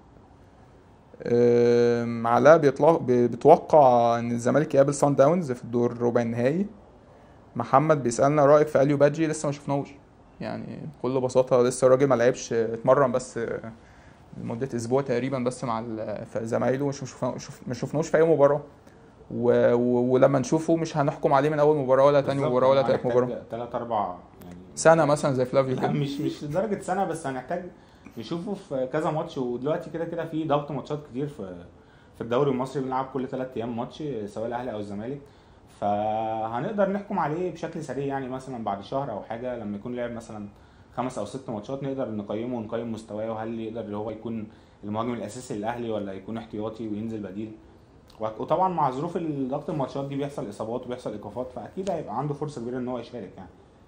آم، علاء بيطلع بي- بيتوقع ان الزمالك يقابل سان داونز في الدور ربع النهائي محمد بيسالنا رايك في اليو بادجي لسه ما شفناهوش يعني بكل بساطه لسه الراجل ما لعبش آه، اتمرن بس آه، لمده اسبوع تقريبا بس مع ال- في زمايله مش شفنا- شوف- ما شفناهوش في اي مباراه و... و... ولما نشوفه مش هنحكم عليه من اول مباراه ولا تاني مباراه ولا تالت مباراه ثلاث اربع يعني سنه مثلا زي فلافيو لا كده مش مش لدرجه سنه بس هنحتاج نشوفه في كذا ماتش ودلوقتي كده كده في ضغط ماتشات كتير في في الدوري المصري بنلعب كل ثلاث ايام ماتش سواء الاهلي او الزمالك فهنقدر نحكم عليه بشكل سريع يعني مثلا بعد شهر او حاجه لما يكون لعب مثلا خمس او ست ماتشات نقدر نقيمه ونقيم مستواه وهل يقدر اللي هو يكون المهاجم الاساسي للاهلي ولا يكون احتياطي وينزل بديل وطبعا مع ظروف ضغط الماتشات دي بيحصل اصابات وبيحصل ايقافات فاكيد هيبقى عنده فرصه كبيره ان هو يشارك يعني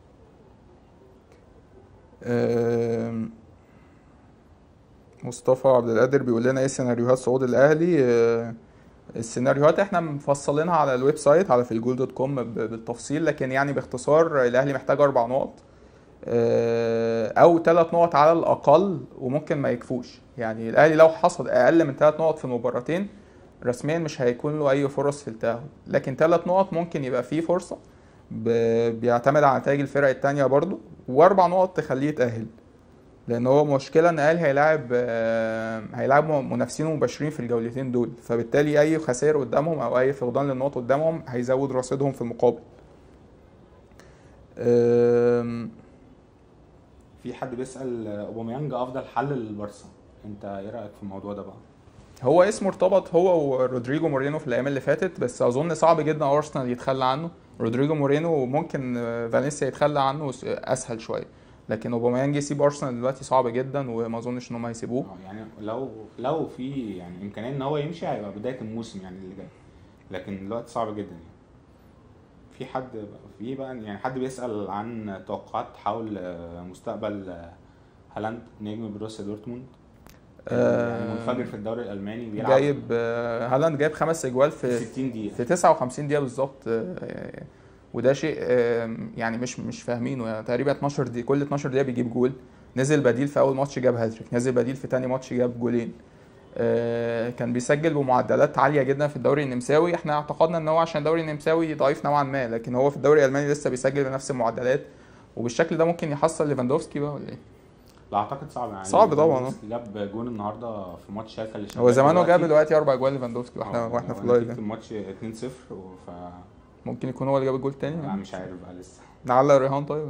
آم، مصطفى عبد القادر بيقول لنا ايه سيناريوهات صعود الاهلي آه، السيناريوهات احنا مفصلينها على الويب سايت على فيلجول دوت كوم ب- بالتفصيل لكن يعني باختصار الاهلي محتاج اربع نقط آه، او ثلاث نقط على الاقل وممكن ما يكفوش يعني الاهلي لو حصد اقل من ثلاث نقط في المباراتين رسميا مش هيكون له اي فرص في التاهل لكن ثلاث نقط ممكن يبقى فيه فرصه ب- بيعتمد على نتائج الفرق التانية برضو واربع نقط تخليه يتأهل لان هو مشكلة ان الاهلي هيلاعب آه، هيلاعب منافسين مباشرين في الجولتين دول فبالتالي اي خسائر قدامهم او اي فقدان للنقط قدامهم هيزود رصيدهم في المقابل آم، في حد بيسال اوباميانج افضل حل للبارسا انت ايه رايك في الموضوع ده بقى هو اسمه ارتبط هو ورودريجو مورينو في الايام اللي فاتت بس اظن صعب جدا ارسنال يتخلى عنه رودريجو مورينو ممكن آه، فالنسيا يتخلى عنه س- اسهل شويه لكن اوباميانج يسيب ارسنال دلوقتي صعب جدا وما اظنش ان هم هيسيبوه آه، يعني لو لو في يعني امكانيه ان هو يمشي هيبقى بدايه الموسم يعني اللي جاي لكن دلوقتي صعب جدا يعني في حد في بقى يعني حد بيسال عن توقعات حول آه، مستقبل آه، هالاند نجم بروسيا دورتموند آه، يعني منفجر في الدوري الالماني بيلعب جايب آه، هالاند جايب خمس اجوال في 60 دقيقه في 59 دقيقه بالظبط آه، وده شيء آه، يعني مش مش فاهمينه يعني تقريبا 12 دقيقه كل 12 دقيقه بيجيب جول نزل بديل في اول ماتش جاب هاتريك نزل بديل في تاني ماتش جاب جولين آه، كان بيسجل بمعدلات عاليه جدا في الدوري النمساوي احنا اعتقدنا ان هو عشان الدوري النمساوي ضعيف نوعا ما لكن هو في الدوري الالماني لسه بيسجل بنفس المعدلات وبالشكل ده ممكن يحصل ليفاندوفسكي بقى ولا ايه لا اعتقد صعب يعني صعب طبعا، ليفاندوفسكي جاب جون النهارده في ماتش شالكه اللي هو شغال زمانه جاب دلوقتي. دلوقتي اربع اجوال ليفاندوفسكي واحنا آه، واحنا في ونتيجة اللايف الماتش 2-0 ف ممكن يكون هو اللي جاب الجول التاني لا مش عارف بقى لسه نعلق ريهان طيب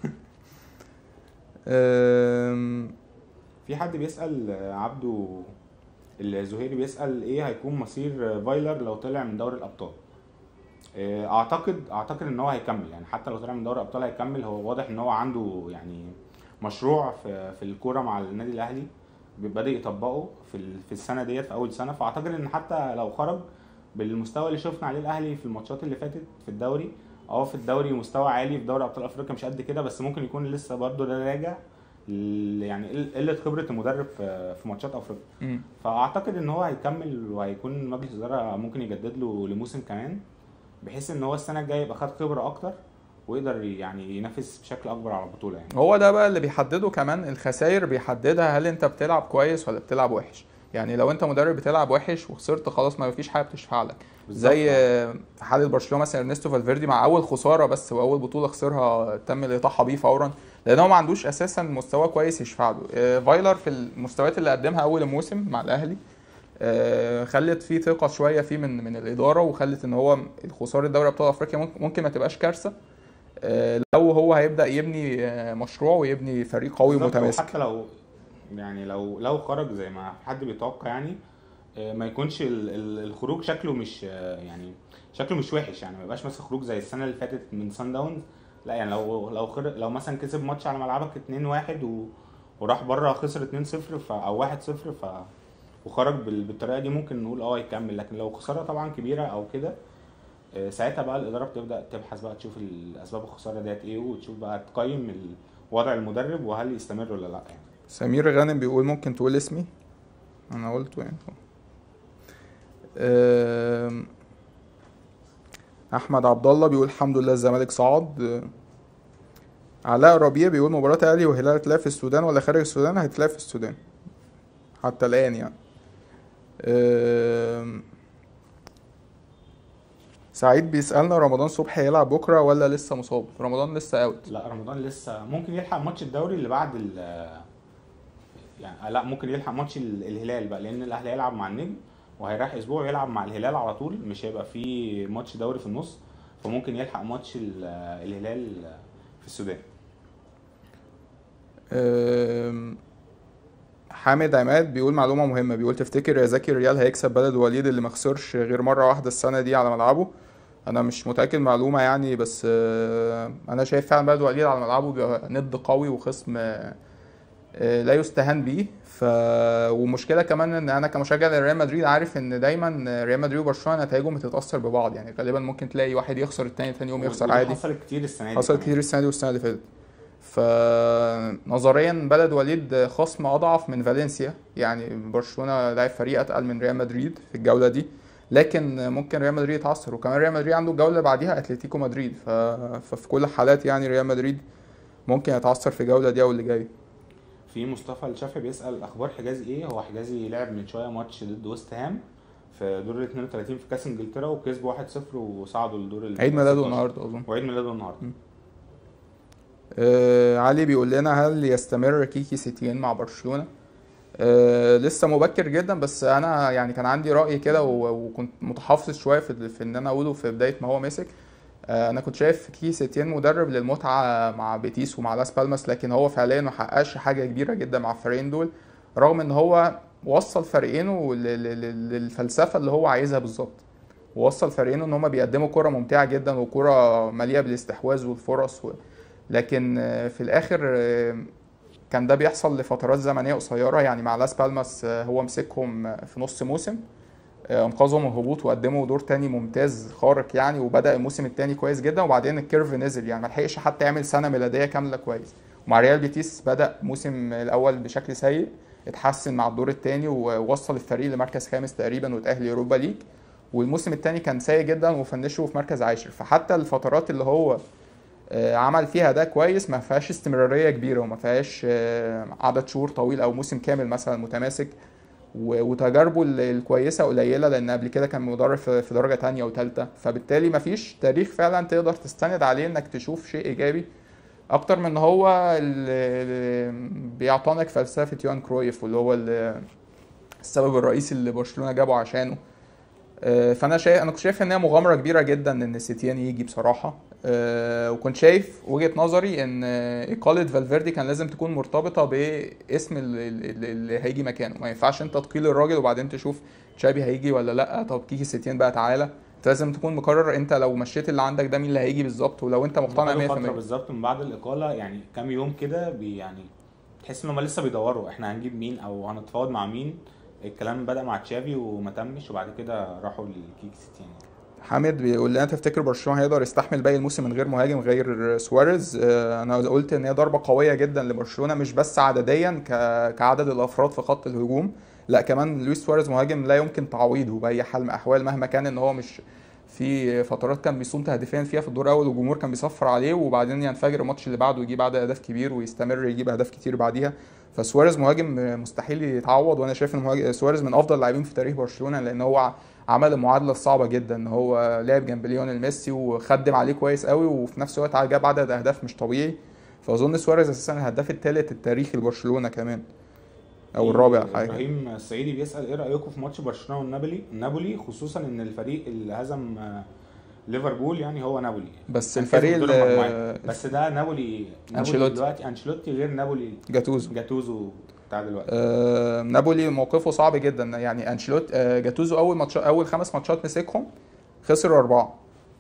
أم، في حد بيسأل آه، عبده الزهيري بيسأل ايه هيكون مصير آه، فايلر لو طلع من دوري الابطال آه، اعتقد اعتقد ان هو هيكمل يعني حتى لو طلع من دوري الابطال هيكمل هو واضح ان هو عنده يعني مشروع في في الكوره مع النادي الاهلي بادئ يطبقه في ال- في السنه ديت في اول سنه فاعتقد ان حتى لو خرج بالمستوى اللي شفنا عليه الاهلي في الماتشات اللي فاتت في الدوري اه في الدوري مستوى عالي في دوري ابطال افريقيا مش قد كده بس ممكن يكون لسه برضه ده راجع ل- يعني قل- قله خبره المدرب في في ماتشات افريقيا مم. فاعتقد ان هو هيكمل وهيكون مجلس الاداره ممكن يجدد له لموسم كمان بحيث ان هو السنه الجايه يبقى خد خبره اكتر ويقدر يعني ينافس بشكل اكبر على البطوله يعني هو ده بقى اللي بيحدده كمان الخسائر بيحددها هل انت بتلعب كويس ولا بتلعب وحش يعني لو انت مدرب بتلعب وحش وخسرت خلاص ما فيش حاجه بتشفع لك بالظبط. زي آه، حاله برشلونه مثلا ارنستو فالفيردي مع اول خساره بس واول بطوله خسرها تم الاطاحه بيه فورا لان هو ما عندوش اساسا مستوى كويس يشفع له آه، فايلر في المستويات اللي قدمها اول الموسم مع الاهلي آه، خلت فيه ثقه شويه فيه من من الاداره وخلت ان هو الخساره دوري ابطال افريقيا ممكن- ممكن ما تبقاش كارثه آه، لو هو هيبدا يبني آه، مشروع ويبني فريق قوي بالظبط، متماسك وحتى لو يعني لو لو خرج زي ما حد بيتوقع يعني آه، ما يكونش ال- ال- الخروج شكله مش آه، يعني شكله مش وحش يعني ما يبقاش مثلا خروج زي السنه اللي فاتت من سان داونز لا يعني لو لو خرج لو مثلا كسب ماتش على ملعبك 2-1 و وراح بره خسر 2-0 ف او 1-0 ف وخرج بال- بالطريقه دي ممكن نقول اه يكمل لكن لو خساره طبعا كبيره او كده آه، ساعتها بقى الاداره بتبدا تبحث بقى تشوف الاسباب الخساره ديت ايه وتشوف بقى تقيم ال- وضع المدرب وهل يستمر ولا لا يعني سمير غانم بيقول ممكن تقول اسمي انا قلته يعني آم، احمد عبد الله بيقول الحمد لله الزمالك صعد آه، علاء ربيع بيقول مباراة الاهلي وهلال هتتلعب في السودان ولا خارج السودان هتتلعب في السودان حتى الان يعني آم، سعيد بيسألنا رمضان صبحي هيلعب بكرة ولا لسه مصاب رمضان لسه اوت لا رمضان لسه ممكن يلحق ماتش الدوري اللي بعد ال يعني لا ممكن يلحق ماتش ال- الهلال بقى لان الاهلي هيلعب مع النجم وهيريح اسبوع ويلعب مع الهلال على طول مش هيبقى فيه ماتش دوري في النص فممكن يلحق ماتش ال- الهلال في السودان أم، حامد عماد بيقول معلومة مهمة بيقول تفتكر يا زكي الريال هيكسب بلد وليد اللي ما خسرش غير مرة واحدة السنة دي على ملعبه انا مش متأكد معلومة يعني بس آه، انا شايف فعلا بلد وليد على ملعبه بيبقى ند قوي وخصم آه، آه، لا يستهان بيه ف ومشكله كمان ان انا كمشجع لريال مدريد عارف ان دايما ريال مدريد وبرشلونه نتائجهم بتتاثر ببعض يعني غالبا ممكن تلاقي واحد يخسر التاني تاني يوم يخسر ودي عادي حصلت كتير السنه دي حصل كمان. كتير السنه دي والسنه اللي فاتت فنظريا بلد وليد خصم اضعف من فالنسيا يعني برشلونه لعب فريق اتقل من ريال مدريد في الجوله دي لكن ممكن ريال مدريد يتعثر وكمان ريال مدريد عنده الجوله اللي بعديها اتلتيكو مدريد ف... ففي كل الحالات يعني ريال مدريد ممكن يتعثر في الجوله دي او اللي جايه في مصطفى الشافعي بيسال اخبار حجازي ايه هو حجازي لعب من شويه ماتش ضد ويست هام في دور ال 32 في كاس انجلترا وكسبوا 1-0 وصعدوا لدور ال عيد ميلاده 16. النهارده اظن وعيد ميلاده النهارده آه علي بيقول لنا هل يستمر كيكي سيتيان مع برشلونة آه لسه مبكر جدا بس انا يعني كان عندي رأي كده و- وكنت متحفظ شوية في, في ان انا اقوله في بداية ما هو مسك آه انا كنت شايف كيكي سيتيان مدرب للمتعة مع بيتيس ومع لاس بالماس لكن هو فعليا ما حققش حاجة كبيرة جدا مع الفريقين دول رغم ان هو وصل فريقينه لل- لل- للفلسفة اللي هو عايزها بالظبط ووصل فريقينه ان هم بيقدموا كرة ممتعة جدا وكرة مليئة بالاستحواذ والفرص و... لكن آه، في الاخر آه، كان ده بيحصل لفترات زمنيه قصيره يعني مع لاس بالماس آه، هو مسكهم آه، في نص موسم آه، انقذهم من الهبوط وقدموا دور تاني ممتاز خارق يعني وبدا الموسم التاني كويس جدا وبعدين الكيرف نزل يعني ما لحقش حتى يعمل سنه ميلاديه كامله كويس ومع ريال بيتيس بدا الموسم الاول بشكل سيء اتحسن مع الدور التاني ووصل الفريق لمركز خامس تقريبا وتاهل يوروبا ليج والموسم التاني كان سيء جدا وفنشه في مركز عاشر فحتى الفترات اللي هو آه، عمل فيها ده كويس ما فيهاش استمرارية كبيرة وما فيهاش آه، عدد شهور طويل أو موسم كامل مثلا متماسك و- وتجاربه ال- الكويسة قليلة لأن قبل كده كان مدرب في في درجة تانية وتالتة فبالتالي ما فيش تاريخ فعلا تقدر تستند عليه إنك تشوف شيء إيجابي أكتر من هو اللي بيعتنق فلسفة يوان كرويف واللي هو ال- السبب الرئيسي اللي برشلونة جابه عشانه آه، فانا شايف انا كنت شايف ان هي مغامره كبيره جدا ان سيتيان يجي بصراحه آه، وكنت شايف وجهه نظري ان آه، اقاله فالفيردي كان لازم تكون مرتبطه باسم ال- ال- اللي هيجي مكانه ما ينفعش انت تقيل الراجل وبعدين تشوف تشابي هيجي ولا لا طب كيكي سيتيان بقى تعالى انت لازم تكون مقرر انت لو مشيت اللي عندك ده مين اللي هيجي بالظبط ولو انت مقتنع بقاله 100% فتره بالظبط من بعد الاقاله يعني كام يوم كده بي يعني تحس ان هم لسه بيدوروا احنا هنجيب مين او هنتفاوض مع مين الكلام بدا مع تشافي وما تمش وبعد كده راحوا للكيك سيتي يعني حامد بيقول لنا تفتكر برشلونه هيقدر يستحمل باقي الموسم من غير مهاجم غير سواريز آه، انا قلت ان هي ضربه قويه جدا لبرشلونه مش بس عدديا ك- كعدد الافراد في خط الهجوم لا كمان لويس سواريز مهاجم لا يمكن تعويضه باي حال من الاحوال مهما كان ان هو مش في فترات كان بيصوم تهديفيا فيها في الدور الاول والجمهور كان بيصفر عليه وبعدين ينفجر الماتش اللي بعده ويجيب عدد اهداف كبير ويستمر يجيب اهداف كتير بعديها فسواريز مهاجم مستحيل يتعوض وانا شايف ان مهاجم- سواريز من افضل اللاعبين في تاريخ برشلونه لان هو عمل المعادله الصعبه جدا ان هو لعب جنب ليونيل ميسي وخدم عليه كويس قوي وفي نفس الوقت جاب عدد اهداف مش طبيعي فاظن سواريز اساسا الهداف الثالث التاريخي لبرشلونه كمان او الرابع حاجه ابراهيم السعيدي بيسال ايه رايكم في ماتش برشلونه والنابولي النابولي خصوصا ان الفريق اللي هزم آه، ليفربول يعني هو نابولي بس كان الفريق كسب دور المجموعات. اللي بس ده نابولي نابولي أنشيلوتي. دلوقتي انشيلوتي غير نابولي جاتوزو جاتوزو بتاع دلوقتي آه، نابولي موقفه صعب جدا يعني انشيلوت آه، جاتوزو اول ماتش اول خمس ماتشات مسكهم خسر اربعه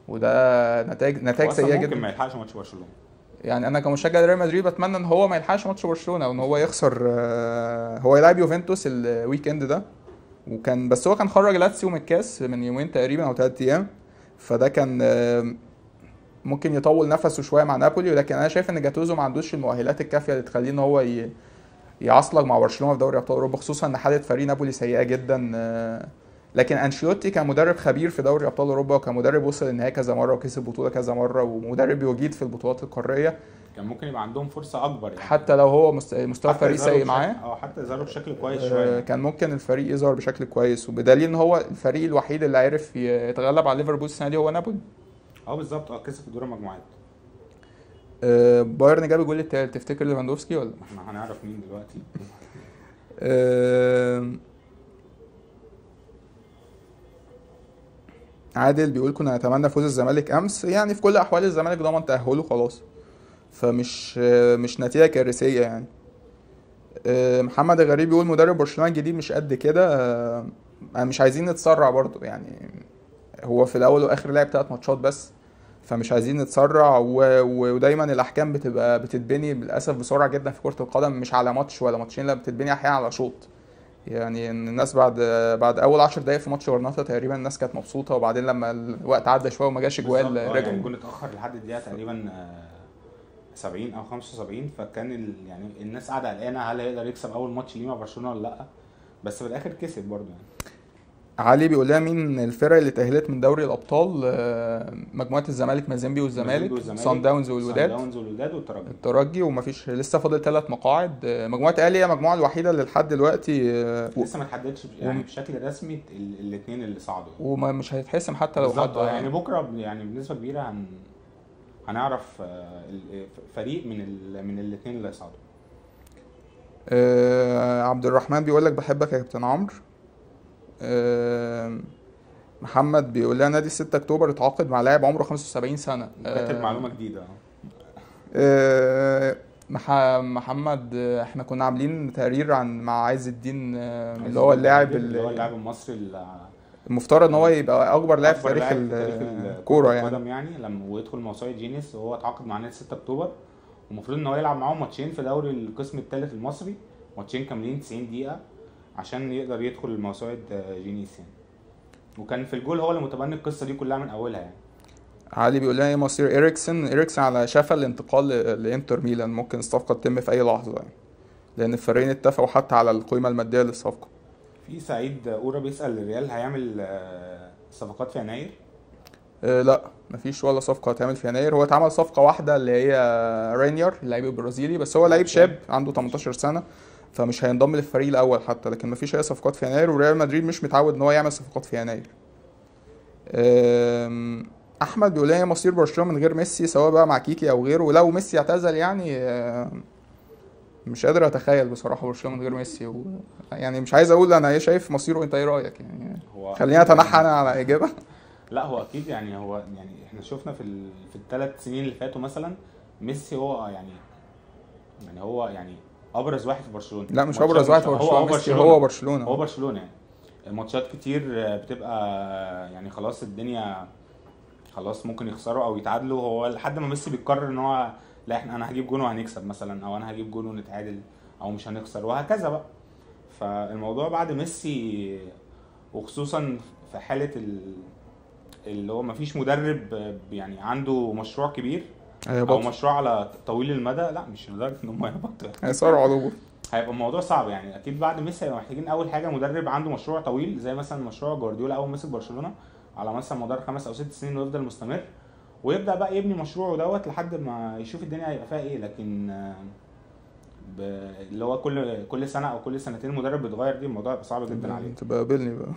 وده نتائج نتائج هو أصلاً سيئه ممكن جدا ما يلحقش ماتش برشلونه يعني انا كمشجع لريال مدريد بتمنى ان هو ما يلحقش ماتش برشلونه وان هو يخسر آه، هو يلعب يوفنتوس الويك اند ده وكان بس هو كان خرج لاتسيو من الكاس من يومين تقريبا او ثلاث ايام فده كان آه، ممكن يطول نفسه شويه مع نابولي ولكن انا شايف ان جاتوزو ما عندوش المؤهلات الكافيه اللي تخليه ان هو ي- يعصلك مع برشلونه في دوري ابطال اوروبا خصوصا ان حاله فريق نابولي سيئه جدا آه، لكن انشيلوتي كان مدرب خبير في دوري ابطال اوروبا وكمدرب وصل النهائي كذا مره وكسب بطوله كذا مره ومدرب وجيد في البطولات القاريه كان ممكن يبقى عندهم فرصه اكبر يعني حتى لو هو مست- مستوى حتى الفريق يظهروا سيء بشكل- معاه اه حتى يظهروا بشكل كويس آه، شويه كان ممكن الفريق يظهر بشكل كويس وبدليل ان هو الفريق الوحيد اللي عرف يتغلب على ليفربول السنه دي هو نابولي اه بالظبط اه كسب في دور المجموعات آه، بايرن جاب الجول التالت تفتكر ليفاندوفسكي ولا ما احنا هنعرف مين دلوقتي آه، عادل بيقول كنا نتمنى فوز الزمالك امس يعني في كل احوال الزمالك ضمن تاهله خلاص فمش آه، مش نتيجه كارثيه يعني آه، محمد الغريب بيقول مدرب برشلونة الجديد مش قد كده آه، مش عايزين نتسرع برضو يعني هو في الاول واخر لعب ثلاث ماتشات بس فمش عايزين نتسرع و... و- ودايما الاحكام بتبقى بتتبني للاسف بسرعه جدا في كره القدم مش على ماتش ولا ماتشين لا بتتبني احيانا على شوط يعني إن الناس بعد بعد اول 10 دقايق في ماتش غرناطه تقريبا الناس كانت مبسوطه وبعدين لما الوقت عدى شويه وما جاش بالظبط، جوال آه، يعني رجعوا الجون اتاخر لحد الدقيقه تقريبا آه، 70 او 75 فكان ال... يعني الناس قاعده قلقانه هل هيقدر يكسب اول ماتش ليه مع برشلونه ولا لا بس في الاخر كسب برضه يعني علي بيقول لها مين الفرق اللي تأهلت من دوري الأبطال آه، مجموعة الزمالك مازيمبي والزمالك والزمالك، صن داونز صن والوداد داونز والوداد والترجي الترجي ومفيش لسه فاضل ثلاث مقاعد آه، مجموعة الاهلي هي المجموعة الوحيدة اللي لحد دلوقتي آه، و- لسه ما اتحددش يعني وم- بشكل رسمي الاثنين اللي صعدوا ومش هيتحسم حتى لو حد بالظبط آه، يعني بكره ب- يعني بنسبه كبيره هن هنعرف آه، ال- فريق من ال... من الاثنين اللي صعدوا آه، عبد الرحمن بيقول لك بحبك يا كابتن عمرو آه، محمد بيقول لها نادي 6 اكتوبر اتعاقد مع لاعب عمره 75 سنه كاتب آه، معلومه جديده آه. آه، مح- محمد آه، احنا كنا عاملين تقرير عن مع عز الدين آه، اللي هو اللاعب اللي هو اللي اللاعب المصري اللي المفترض ان هو يبقى اكبر لاعب في أكبر تاريخ لاعب في تاريخ الكوره يعني القدم يعني لما ويدخل موسوعه جينيس وهو اتعاقد مع نادي 6 اكتوبر ومفروض ان هو يلعب معاهم ماتشين في دوري القسم الثالث المصري ماتشين كاملين 90 دقيقه عشان يقدر يدخل موسوعه جينيس يعني وكان في الجول هو اللي متبني القصه دي كلها من اولها يعني علي بيقول لها ايه مصير اريكسن اريكسن على شفا الانتقال ل- لانتر ميلان ممكن الصفقه تتم في اي لحظه يعني لان الفريقين اتفقوا حتى على القيمه الماديه للصفقه في سعيد اورا بيسال الريال هيعمل آه، صفقات في يناير أه لا مفيش ولا صفقه هتعمل في يناير هو اتعمل صفقه واحده اللي هي رينير اللعيب البرازيلي بس هو لعيب شاب عنده 18 سنه فمش هينضم للفريق الاول حتى لكن مفيش اي صفقات في يناير وريال مدريد مش متعود ان هو يعمل صفقات في يناير أم، احمد بيقول لي مصير برشلونه من غير ميسي سواء بقى مع كيكي او غيره ولو ميسي اعتزل يعني أم، مش قادر اتخيل بصراحه برشلونه من غير ميسي و... يعني مش عايز اقول انا ايه شايف مصيره انت ايه رايك يعني هو خلينا اتنحى انا على اجابه لا هو اكيد يعني هو يعني احنا شفنا في ال... في الثلاث سنين اللي فاتوا مثلا ميسي هو يعني يعني هو يعني ابرز واحد في برشلونه لا مش ماتشات ابرز واحد في هو- برشلونه هو ميسي برشلونه هو برشلونه هو برشلونه يعني ماتشات كتير بتبقى يعني خلاص الدنيا خلاص ممكن يخسروا او يتعادلوا هو لحد ما ميسي بيقرر ان هو لا احنا انا هجيب جون وهنكسب مثلا او انا هجيب جون ونتعادل او مش هنخسر وهكذا بقى فالموضوع بعد ميسي وخصوصا في حاله ال... اللي هو مفيش مدرب يعني عنده مشروع كبير او هيهبطوا مشروع على طويل المدى لا مش لدرجه ان هم يهبطوا هيصارعوا على الهبوط هيبقى الموضوع صعب يعني اكيد بعد ميسي هيبقى محتاجين اول حاجه مدرب عنده مشروع طويل زي مثلا مشروع جوارديولا اول ما مسك برشلونه على مثلا مدار خمس او ست سنين ويفضل مستمر ويبدا بقى يبني مشروعه دوت لحد ما يشوف الدنيا هيبقى فيها ايه لكن آه، ب... اللي هو كل كل سنه او كل سنتين مدرب بيتغير دي الموضوع هيبقى صعب جدا عليه تبقى قابلني بقى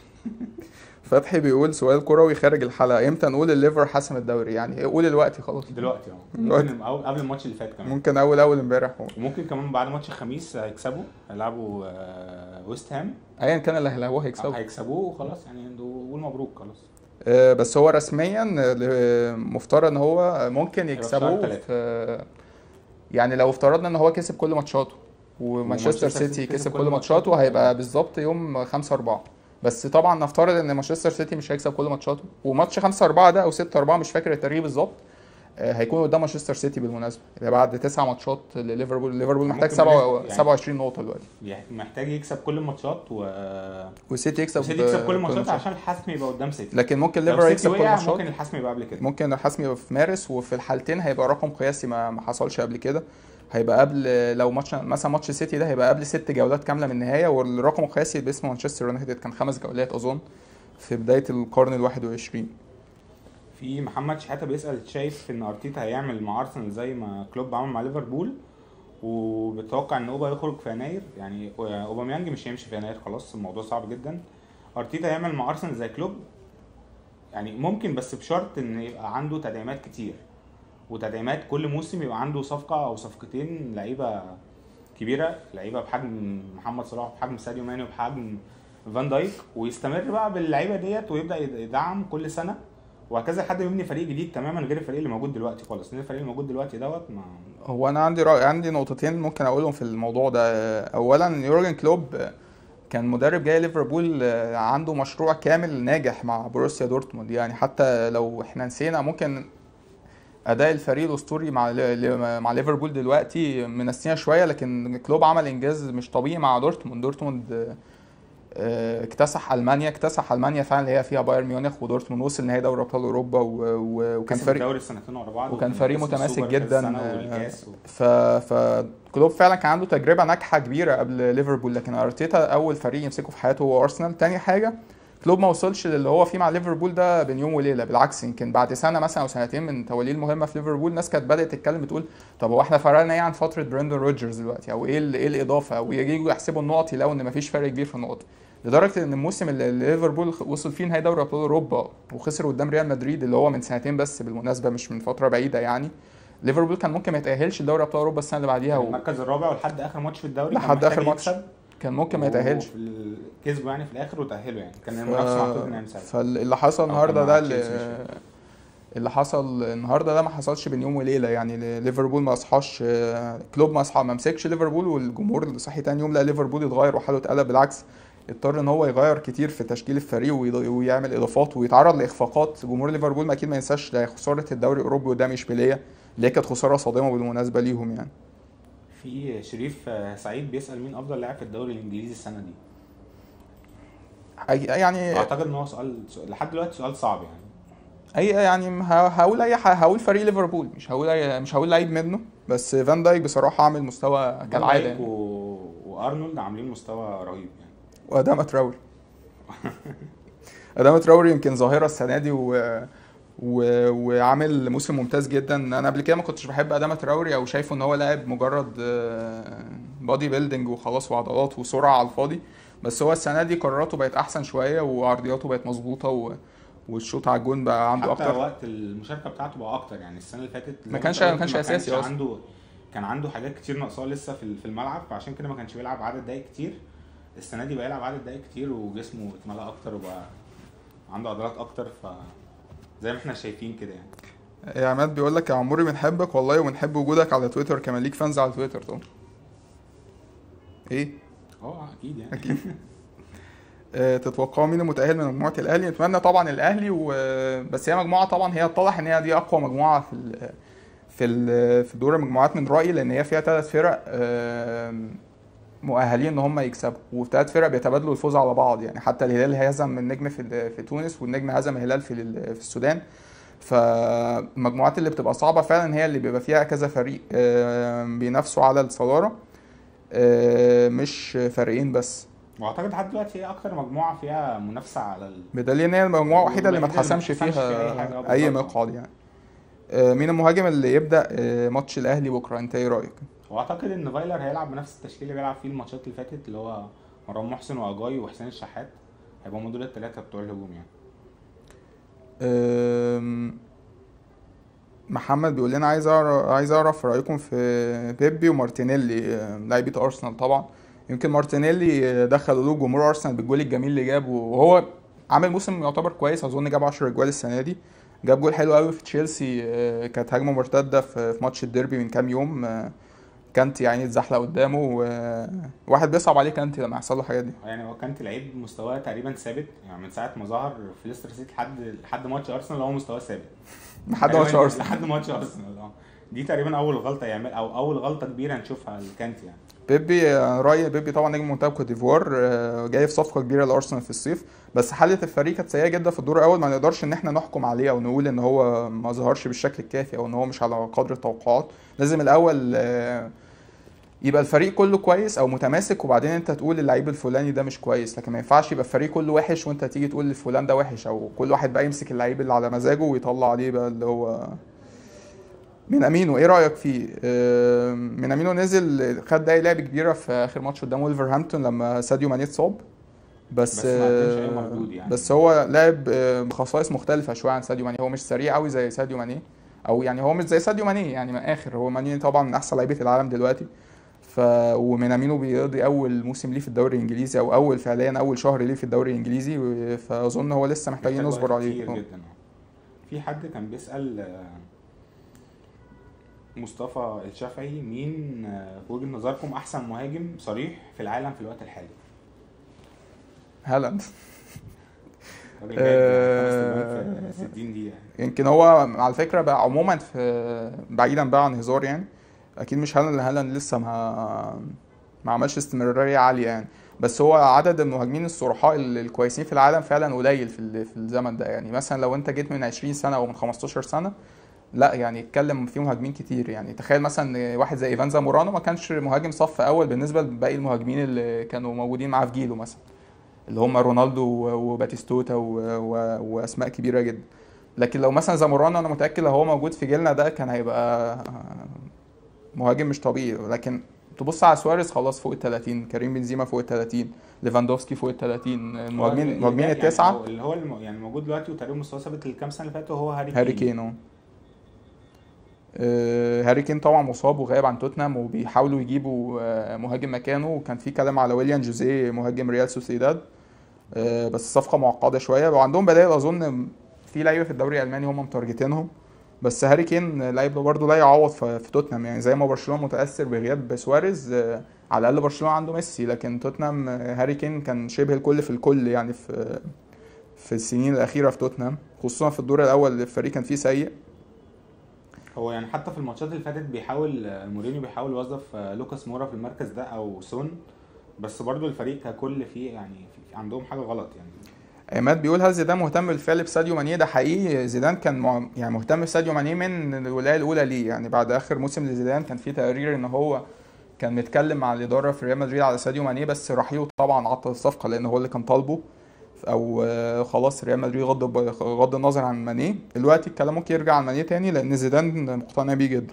فتحي بيقول سؤال كروي خارج الحلقه امتى نقول الليفر حسم الدوري يعني قول الوقت خلاص دلوقتي اهو دلوقتي. ممكن أو قبل الماتش اللي فات كمان ممكن اول اول امبارح هو. وممكن كمان بعد ماتش الخميس هيكسبوا هيلعبوا آه، ويست هام ايا كان اللي هيلعبوه هيكسبوا هيكسبوه وخلاص يعني نقول مبروك خلاص آه، بس هو رسميا آه، مفترض ان هو ممكن هيبقى في شهر يكسبوه تلاتة. في يعني لو افترضنا ان هو كسب كل ماتشاته ومانشستر ومانشستر سيتي سيتي كسب كسب كل كل ماتشاته ماتشاته. هيبقى بالظبط يوم 5 4 بس طبعا نفترض ان مانشستر سيتي مش هيكسب كل ماتشاته وماتش 5 4 ده او 6 4 مش فاكر التاريخ بالظبط آه، هيكون قدام مانشستر سيتي بالمناسبه يبقى بعد تسع ماتشات لليفربول ليفربول محتاج ممكن سبعة- يعني- 27 نقطه دلوقتي يعني محتاج يكسب كل الماتشات و والسيتي يكسب وسيتي يكسب كل آه، الماتشات عشان الحسم يبقى قدام سيتي لكن ممكن لو ليفر سيتي يكسب كل وقع الماتشات ممكن الحسم يبقى قبل كده ممكن الحسم يبقى في مارس وفي الحالتين هيبقى رقم قياسي ما ما حصلش قبل كده هيبقى قبل لو ماتش مثلا ماتش سيتي ده هيبقى قبل ست جولات كامله من النهايه والرقم القياسي باسم مانشستر يونايتد كان خمس جولات اظن في بدايه القرن ال 21 في محمد شحاته بيسال شايف ان ارتيتا هيعمل مع ارسنال زي ما كلوب عمل مع ليفربول وبتوقع ان اوبا يخرج في يناير يعني اوباميانج مش هيمشي في يناير خلاص الموضوع صعب جدا ارتيتا هيعمل مع ارسنال زي كلوب يعني ممكن بس بشرط ان يبقى عنده تدعيمات كتير وتدعيمات كل موسم يبقى عنده صفقه او صفقتين لعيبه كبيره لعيبه بحجم محمد صلاح بحجم ساديو ماني وبحجم فان دايك ويستمر بقى باللعيبه ديت ويبدا يدعم كل سنه وهكذا لحد ما يبني فريق جديد تماما غير الفريق اللي موجود دلوقتي خالص لان الفريق اللي موجود دلوقتي دوت ما هو انا عندي رأي عندي نقطتين ممكن اقولهم في الموضوع ده اولا يورجن كلوب كان مدرب جاي ليفربول عنده مشروع كامل ناجح مع بروسيا دورتموند يعني حتى لو احنا نسينا ممكن اداء الفريق الاسطوري مع ل- مع ليفربول دلوقتي منسينا شويه لكن كلوب عمل انجاز مش طبيعي مع دورتموند دورتموند آه، اكتسح المانيا اكتسح المانيا فعلا اللي هي فيها بايرن ميونخ ودورتموند وصل نهائي دوري ابطال اوروبا و- و- وكان كسب فريق الدوري السنتين ورا بعض وكان فريق كسب متماسك السوبر كذا جدا، سنة آه، والكاس و... ف فكلوب فعلا كان عنده تجربه ناجحه كبيره قبل ليفربول لكن ارتيتا اول فريق يمسكه في حياته هو ارسنال تاني حاجه كلوب ما وصلش للي هو فيه مع ليفربول ده بين يوم وليله بالعكس يمكن بعد سنه مثلا او سنتين من توليه المهمه في ليفربول الناس كانت بدات تتكلم بتقول طب هو احنا فرقنا ايه عن فتره براندون روجرز دلوقتي او ايه ال- ايه الاضافه او يجوا يحسبوا النقط يلاقوا ان مفيش فرق كبير في النقط لدرجه ان الموسم اللي اللي ليفربول وصل فيه نهائي دوري ابطال اوروبا وخسر قدام ريال مدريد اللي هو من سنتين بس بالمناسبه مش من فتره بعيده يعني ليفربول كان ممكن ما يتاهلش لدوري ابطال اوروبا السنه اللي بعديها و... المركز الرابع ولحد اخر ماتش في الدوري كان لحد محتاج آخر ماتش. يكسب كان ممكن ما يتاهلش وفي ال- كسبوا يعني في الاخر وتاهلوا يعني كان ف... المنافسه مع توتنهام ساعتها فاللي حصل أو النهارده كان ده مع اللي, تشيلسي، مش فاكر. اللي حصل النهارده ده ما حصلش بين يوم وليله يعني ليفربول ما اصحاش كلوب ما اصحى ما مسكش ليفربول والجمهور اللي صحي تاني يوم لا ليفربول اتغير وحاله اتقلب بالعكس اضطر ان هو يغير كتير في تشكيل الفريق ويض- ويعمل اضافات ويتعرض لاخفاقات جمهور ليفربول ما اكيد ما ينساش ده خساره الدوري الاوروبي قدام اشبيليه اللي هي كانت خساره صادمه بالمناسبه ليهم يعني في شريف آه، سعيد بيسال مين افضل لاعب في الدوري الانجليزي السنه دي أي- يعني اعتقد ان هو سؤال سؤال- لحد دلوقتي سؤال صعب يعني اي يعني ه- هقول اي ح- هقول فريق ليفربول مش هقول أي مش هقول لعيب منه بس فان دايك بصراحه عامل مستوى كالعاده فان دايك يعني و... وارنولد عاملين مستوى رهيب يعني واداما تراوري اداما تراوري يمكن ظاهره السنه دي و... و... وعامل موسم ممتاز جدا انا قبل كده ما كنتش بحب اداما تراوري او شايفه ان هو لاعب مجرد بادي بيلدينج وخلاص وعضلات وسرعه على الفاضي بس هو السنه دي قراراته بقت احسن شويه وعرضياته بقت مظبوطه و... والشوط على الجون بقى عنده حتى اكتر وقت المشاركه بتاعته بقى اكتر يعني السنه اللي فاتت زي ما انت كانش- قلت ما كانش أساسي أصلا. عنده كان عنده حاجات كتير ناقصاه لسه في في الملعب فعشان كده ما كانش بيلعب عدد دقايق كتير السنه دي بقى يلعب عدد دقايق كتير وجسمه اتملى اكتر وبقى عنده عضلات اكتر ف زي ما احنا شايفين كده يعني يا عماد بيقول لك يا عموري بنحبك والله وبنحب وجودك على تويتر كمان ليك فانز على تويتر طبعا ايه اه اكيد يعني اكيد آه، تتوقعوا مين المتأهل من مجموعة الأهلي؟ نتمنى طبعا الأهلي و... بس هي مجموعة طبعا هي اتضح إن هي دي أقوى مجموعة في ال... في ال... في دور المجموعات من رأيي لأن هي فيها ثلاث فرق آم، مؤهلين إن هم يكسبوا وثلاث فرق بيتبادلوا الفوز على بعض يعني حتى الهلال هزم النجم في ال- في تونس والنجم هزم الهلال في ال- في السودان فالمجموعات اللي بتبقى صعبة فعلا هي اللي بيبقى فيها كذا فريق آم، بينافسوا على الصدارة آه، مش فريقين بس واعتقد لحد دلوقتي هي اكتر مجموعه فيها منافسه على ال... بدليل ان هي المجموعه الوحيده اللي ما الوحيدة اللي ما اتحسمش اتحسمش فيها أي فيها حاجة، اي بالظبط. مقعد يعني آه، مين المهاجم اللي يبدا آه، ماتش الاهلي بكره انت ايه رايك واعتقد ان فايلر هيلعب بنفس التشكيل اللي بيلعب فيه الماتشات اللي فاتت اللي هو مروان محسن واجاي وحسين الشحات هيبقوا هم دول الثلاثه بتوع الهجوم يعني آم، محمد بيقول لنا عايز اعرف عايز اعرف رايكم في بيبي ومارتينيلي آه، لاعبي ارسنال طبعا يمكن مارتينيلي آه، دخل قلوب جمهور ارسنال بالجول الجميل اللي جابه وهو عامل موسم يعتبر كويس اظن جاب 10 اجوال السنه دي جاب جول حلو قوي في تشيلسي آه، كانت هجمه مرتده في في ماتش الديربي من كام يوم آه، كانتي يعني اتزحلق قدامه وواحد بيصعب عليه كانتي لما يحصل له الحاجات دي يعني هو كانت لعيب مستواه تقريبا ثابت يعني من ساعه ما ظهر في ليستر سيتي لحد لحد ماتش ارسنال هو مستواه ثابت لحد تقريباً ماتش ارسنال لحد ماتش ارسنال اه دي تقريبا اول غلطه يعمل او اول غلطه كبيره نشوفها لكانتي يعني بيبي آه، رايي بيبي طبعا نجم منتخب كوت ديفوار آه، جاي في صفقه كبيره لارسنال في الصيف بس حاله الفريق كانت سيئه جدا في الدور الاول ما نقدرش ان احنا نحكم عليه او نقول ان هو ما ظهرش بالشكل الكافي او ان هو مش على قدر التوقعات لازم الاول آه، يبقى الفريق كله كويس او متماسك وبعدين انت تقول اللعيب الفلاني ده مش كويس لكن ما ينفعش يبقى الفريق كله وحش وانت تيجي تقول الفلان ده وحش او كل واحد بقى يمسك اللعيب اللي على مزاجه ويطلع عليه بقى اللي هو من امينو ايه رايك فيه آه، من امينو نزل خد دقايق لعب كبيره في اخر ماتش قدام ولفرهامبتون لما ساديو ماني اتصاب بس بس ما قدمش أي آه، مردود يعني. بس هو لاعب آه، بخصائص مختلفه شويه عن ساديو ماني هو مش سريع قوي زي ساديو ماني او يعني هو مش زي ساديو ماني يعني من الاخر هو ماني طبعا من احسن لعيبه العالم دلوقتي ف ومن امينو بيقضي اول موسم ليه في الدوري الانجليزي او اول فعليا اول شهر ليه في الدوري الانجليزي و- فاظن هو لسه محتاجين محتاج نصبر وقت عليه كتير آه. جدا آه. في حد كان بيسال آه، مصطفى الشافعي مين آه، في وجهة نظركم احسن مهاجم صريح في العالم في الوقت الحالي هالاند الراجل جايب خمس تجوان في 60 دقيقة يمكن هو على فكره بقى عموما في بعيدا بقى عن هزار يعني اكيد مش هالاند هالاند لسه ما ما عملش استمراريه عاليه يعني بس هو عدد المهاجمين الصرحاء ال- الكويسين في العالم فعلا قليل في ال- في الزمن ده يعني مثلا لو انت جيت من 20 سنه او من 15 سنه لا يعني اتكلم في مهاجمين كتير يعني تخيل مثلا واحد زي ايفان زامورانو ما كانش مهاجم صف اول بالنسبه لباقي المهاجمين اللي كانوا موجودين معاه في جيله مثلا اللي هم رونالدو و- وباتيستوتا و- و- واسماء كبيره جدا لكن لو مثلا زامورانو انا متاكد لو هو موجود في جيلنا ده كان هيبقى مهاجم مش طبيعي لكن تبص على سواريز خلاص فوق ال 30 كريم بنزيما فوق ال 30 ليفاندوفسكي فوق ال 30 هو المهاجمين اللي- المهاجمين يعني التسعه هو- اللي هو الم- يعني موجود دلوقتي وتقريبا مستواه ثابت الكام سنة اللي فاتوا هو هاري هاري كين اه آه، هاري كين طبعا مصاب وغايب عن توتنهام وبيحاولوا يجيبوا آه، مهاجم مكانه وكان في كلام على ويليام جوزيه مهاجم ريال سوسيداد آه، بس الصفقه معقده شويه وعندهم بدائل اظن في لعيبه في الدوري الالماني هم متارجتينهم بس هاري كين لعيب برضه لا يعوض في في توتنهام يعني زي ما برشلونه متاثر بغياب سواريز آه، على الاقل برشلونه عنده ميسي لكن توتنهام آه، هاري كين كان شبه الكل في الكل يعني في في السنين الاخيره في توتنهام خصوصا في الدور الاول الفريق كان فيه سيء هو يعني حتى في الماتشات اللي فاتت بيحاول آه، مورينيو بيحاول يوظف آه، لوكاس مورا في المركز ده او سون بس برضو الفريق ككل فيه يعني في عندهم حاجة غلط يعني عماد بيقول هل زيدان مهتم بالفعل بساديو ماني ده حقيقي زيدان كان مع- يعني مهتم بساديو ماني من الولايه الاولى ليه يعني بعد اخر موسم لزيدان كان في تقرير ان هو كان متكلم مع الاداره في ريال مدريد على ساديو ماني بس رحيله طبعا عطل الصفقه لان هو اللي كان طالبه او آه، خلاص ريال مدريد غض غض النظر عن ماني دلوقتي الكلام ممكن يرجع عن ماني تاني لان زيدان مقتنع بيه جدا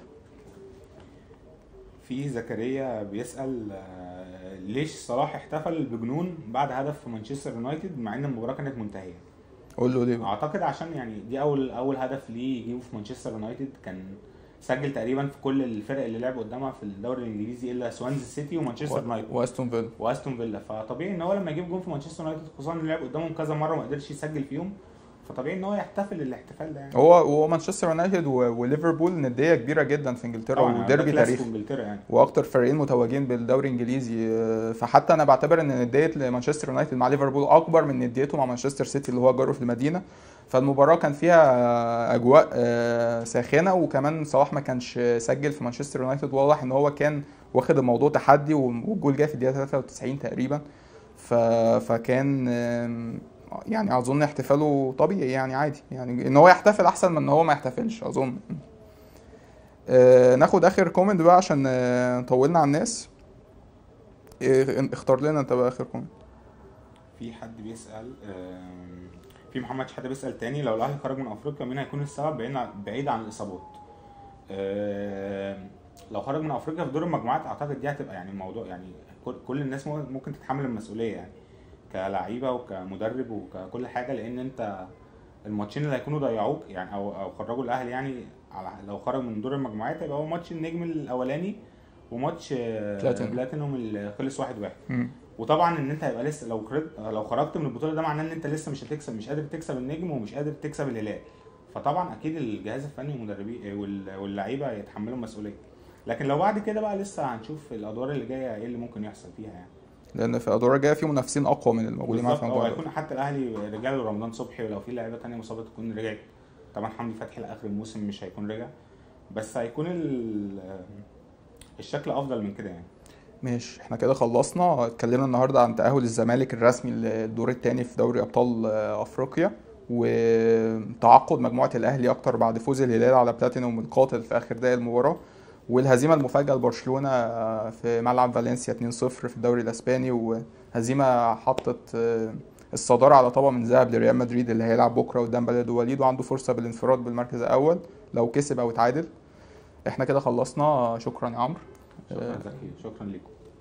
في زكريا بيسأل آه، ليش صلاح احتفل بجنون بعد هدف في مانشستر يونايتد مع ان المباراة كانت منتهية قول له ليه بقى. اعتقد عشان يعني دي اول اول هدف ليه يجيبه في مانشستر يونايتد كان سجل تقريبا في كل الفرق اللي لعب قدامها في الدوري الانجليزي الا سوانزي سيتي ومانشستر يونايتد واستون فيلا واستون فيلا فطبيعي ان هو لما يجيب جون في مانشستر يونايتد خصوصا ان لعب قدامهم كذا مره وما قدرش يسجل فيهم فطبيعي ان هو يحتفل الاحتفال ده يعني هو هو مانشستر يونايتد و- وليفربول نديه كبيره جدا في انجلترا طبعاً ده وديربي كلاسيكو تاريخي انجلترا يعني واكتر فريقين متوجين بالدوري الانجليزي آه، فحتى انا بعتبر ان نديه لمانشستر يونايتد مع ليفربول اكبر من نديته مع مانشستر سيتي اللي هو جاره في المدينه فالمباراه كان فيها آه، اجواء آه، ساخنه وكمان صلاح ما كانش سجل في مانشستر يونايتد واضح ان هو كان واخد الموضوع تحدي والجول جه في الدقيقه 93 تقريبا ف... فكان آم، يعني اظن احتفاله طبيعي يعني عادي يعني ان هو يحتفل احسن من ان هو ما يحتفلش اظن آه، ناخد اخر كومنت بقى عشان آه، طولنا على الناس آه، اختار لنا انت بقى اخر كومنت في حد بيسال آم، في محمد شحاته بيسال تاني لو الاهلي خرج من افريقيا مين هيكون السبب بعيد عن بعيد عن الاصابات آم، لو خرج من افريقيا في دور المجموعات اعتقد دي هتبقى يعني موضوع يعني كل- كل الناس مو- ممكن تتحمل المسؤوليه يعني كلعيبه وكمدرب وككل حاجه لان انت الماتشين اللي هيكونوا ضيعوك يعني او او خرجوا الاهلي يعني على لو خرج من دور المجموعات هيبقى هو ماتش النجم الاولاني وماتش آه، بلاتينوم. بلاتينوم اللي خلص واحد واحد مم. وطبعا ان انت هيبقى لسه لو خرجت لو خرجت من البطوله ده معناه ان انت لسه مش هتكسب مش قادر تكسب النجم ومش قادر تكسب الهلال فطبعا اكيد الجهاز الفني والمدربين وال- واللعيبه يتحملوا المسؤوليه لكن لو بعد كده بقى لسه هنشوف الادوار اللي جايه ايه اللي ممكن يحصل فيها يعني لان في الادوار الجايه في منافسين اقوى من الموجودين معانا في بالظبط هو الموضوع ده هيكون حتى الاهلي رجع له رمضان صبحي ولو في لعيبه تانية مصابه تكون رجعت طبعا حمدي فتحي لاخر الموسم مش هيكون رجع بس هيكون ال- الشكل افضل من كده يعني ماشي احنا كده خلصنا اتكلمنا النهارده عن تأهل الزمالك الرسمي للدور الثاني في دوري ابطال آه، افريقيا وتعاقد مجموعة الاهلي اكتر بعد فوز الهلال على بلاتينوم القاتل في اخر دقايق المباراة والهزيمة المفاجئة لبرشلونة آه، في ملعب فالنسيا 2-0 في الدوري الاسباني وهزيمة حطت آه، الصدارة على طبق من ذهب لريال مدريد اللي هيلعب بكرة قدام بلد وليد وعنده فرصة بالانفراد بالمركز الاول لو كسب او اتعادل احنا كده خلصنا شكرا يا عمرو شكرا زكي شكرا لكم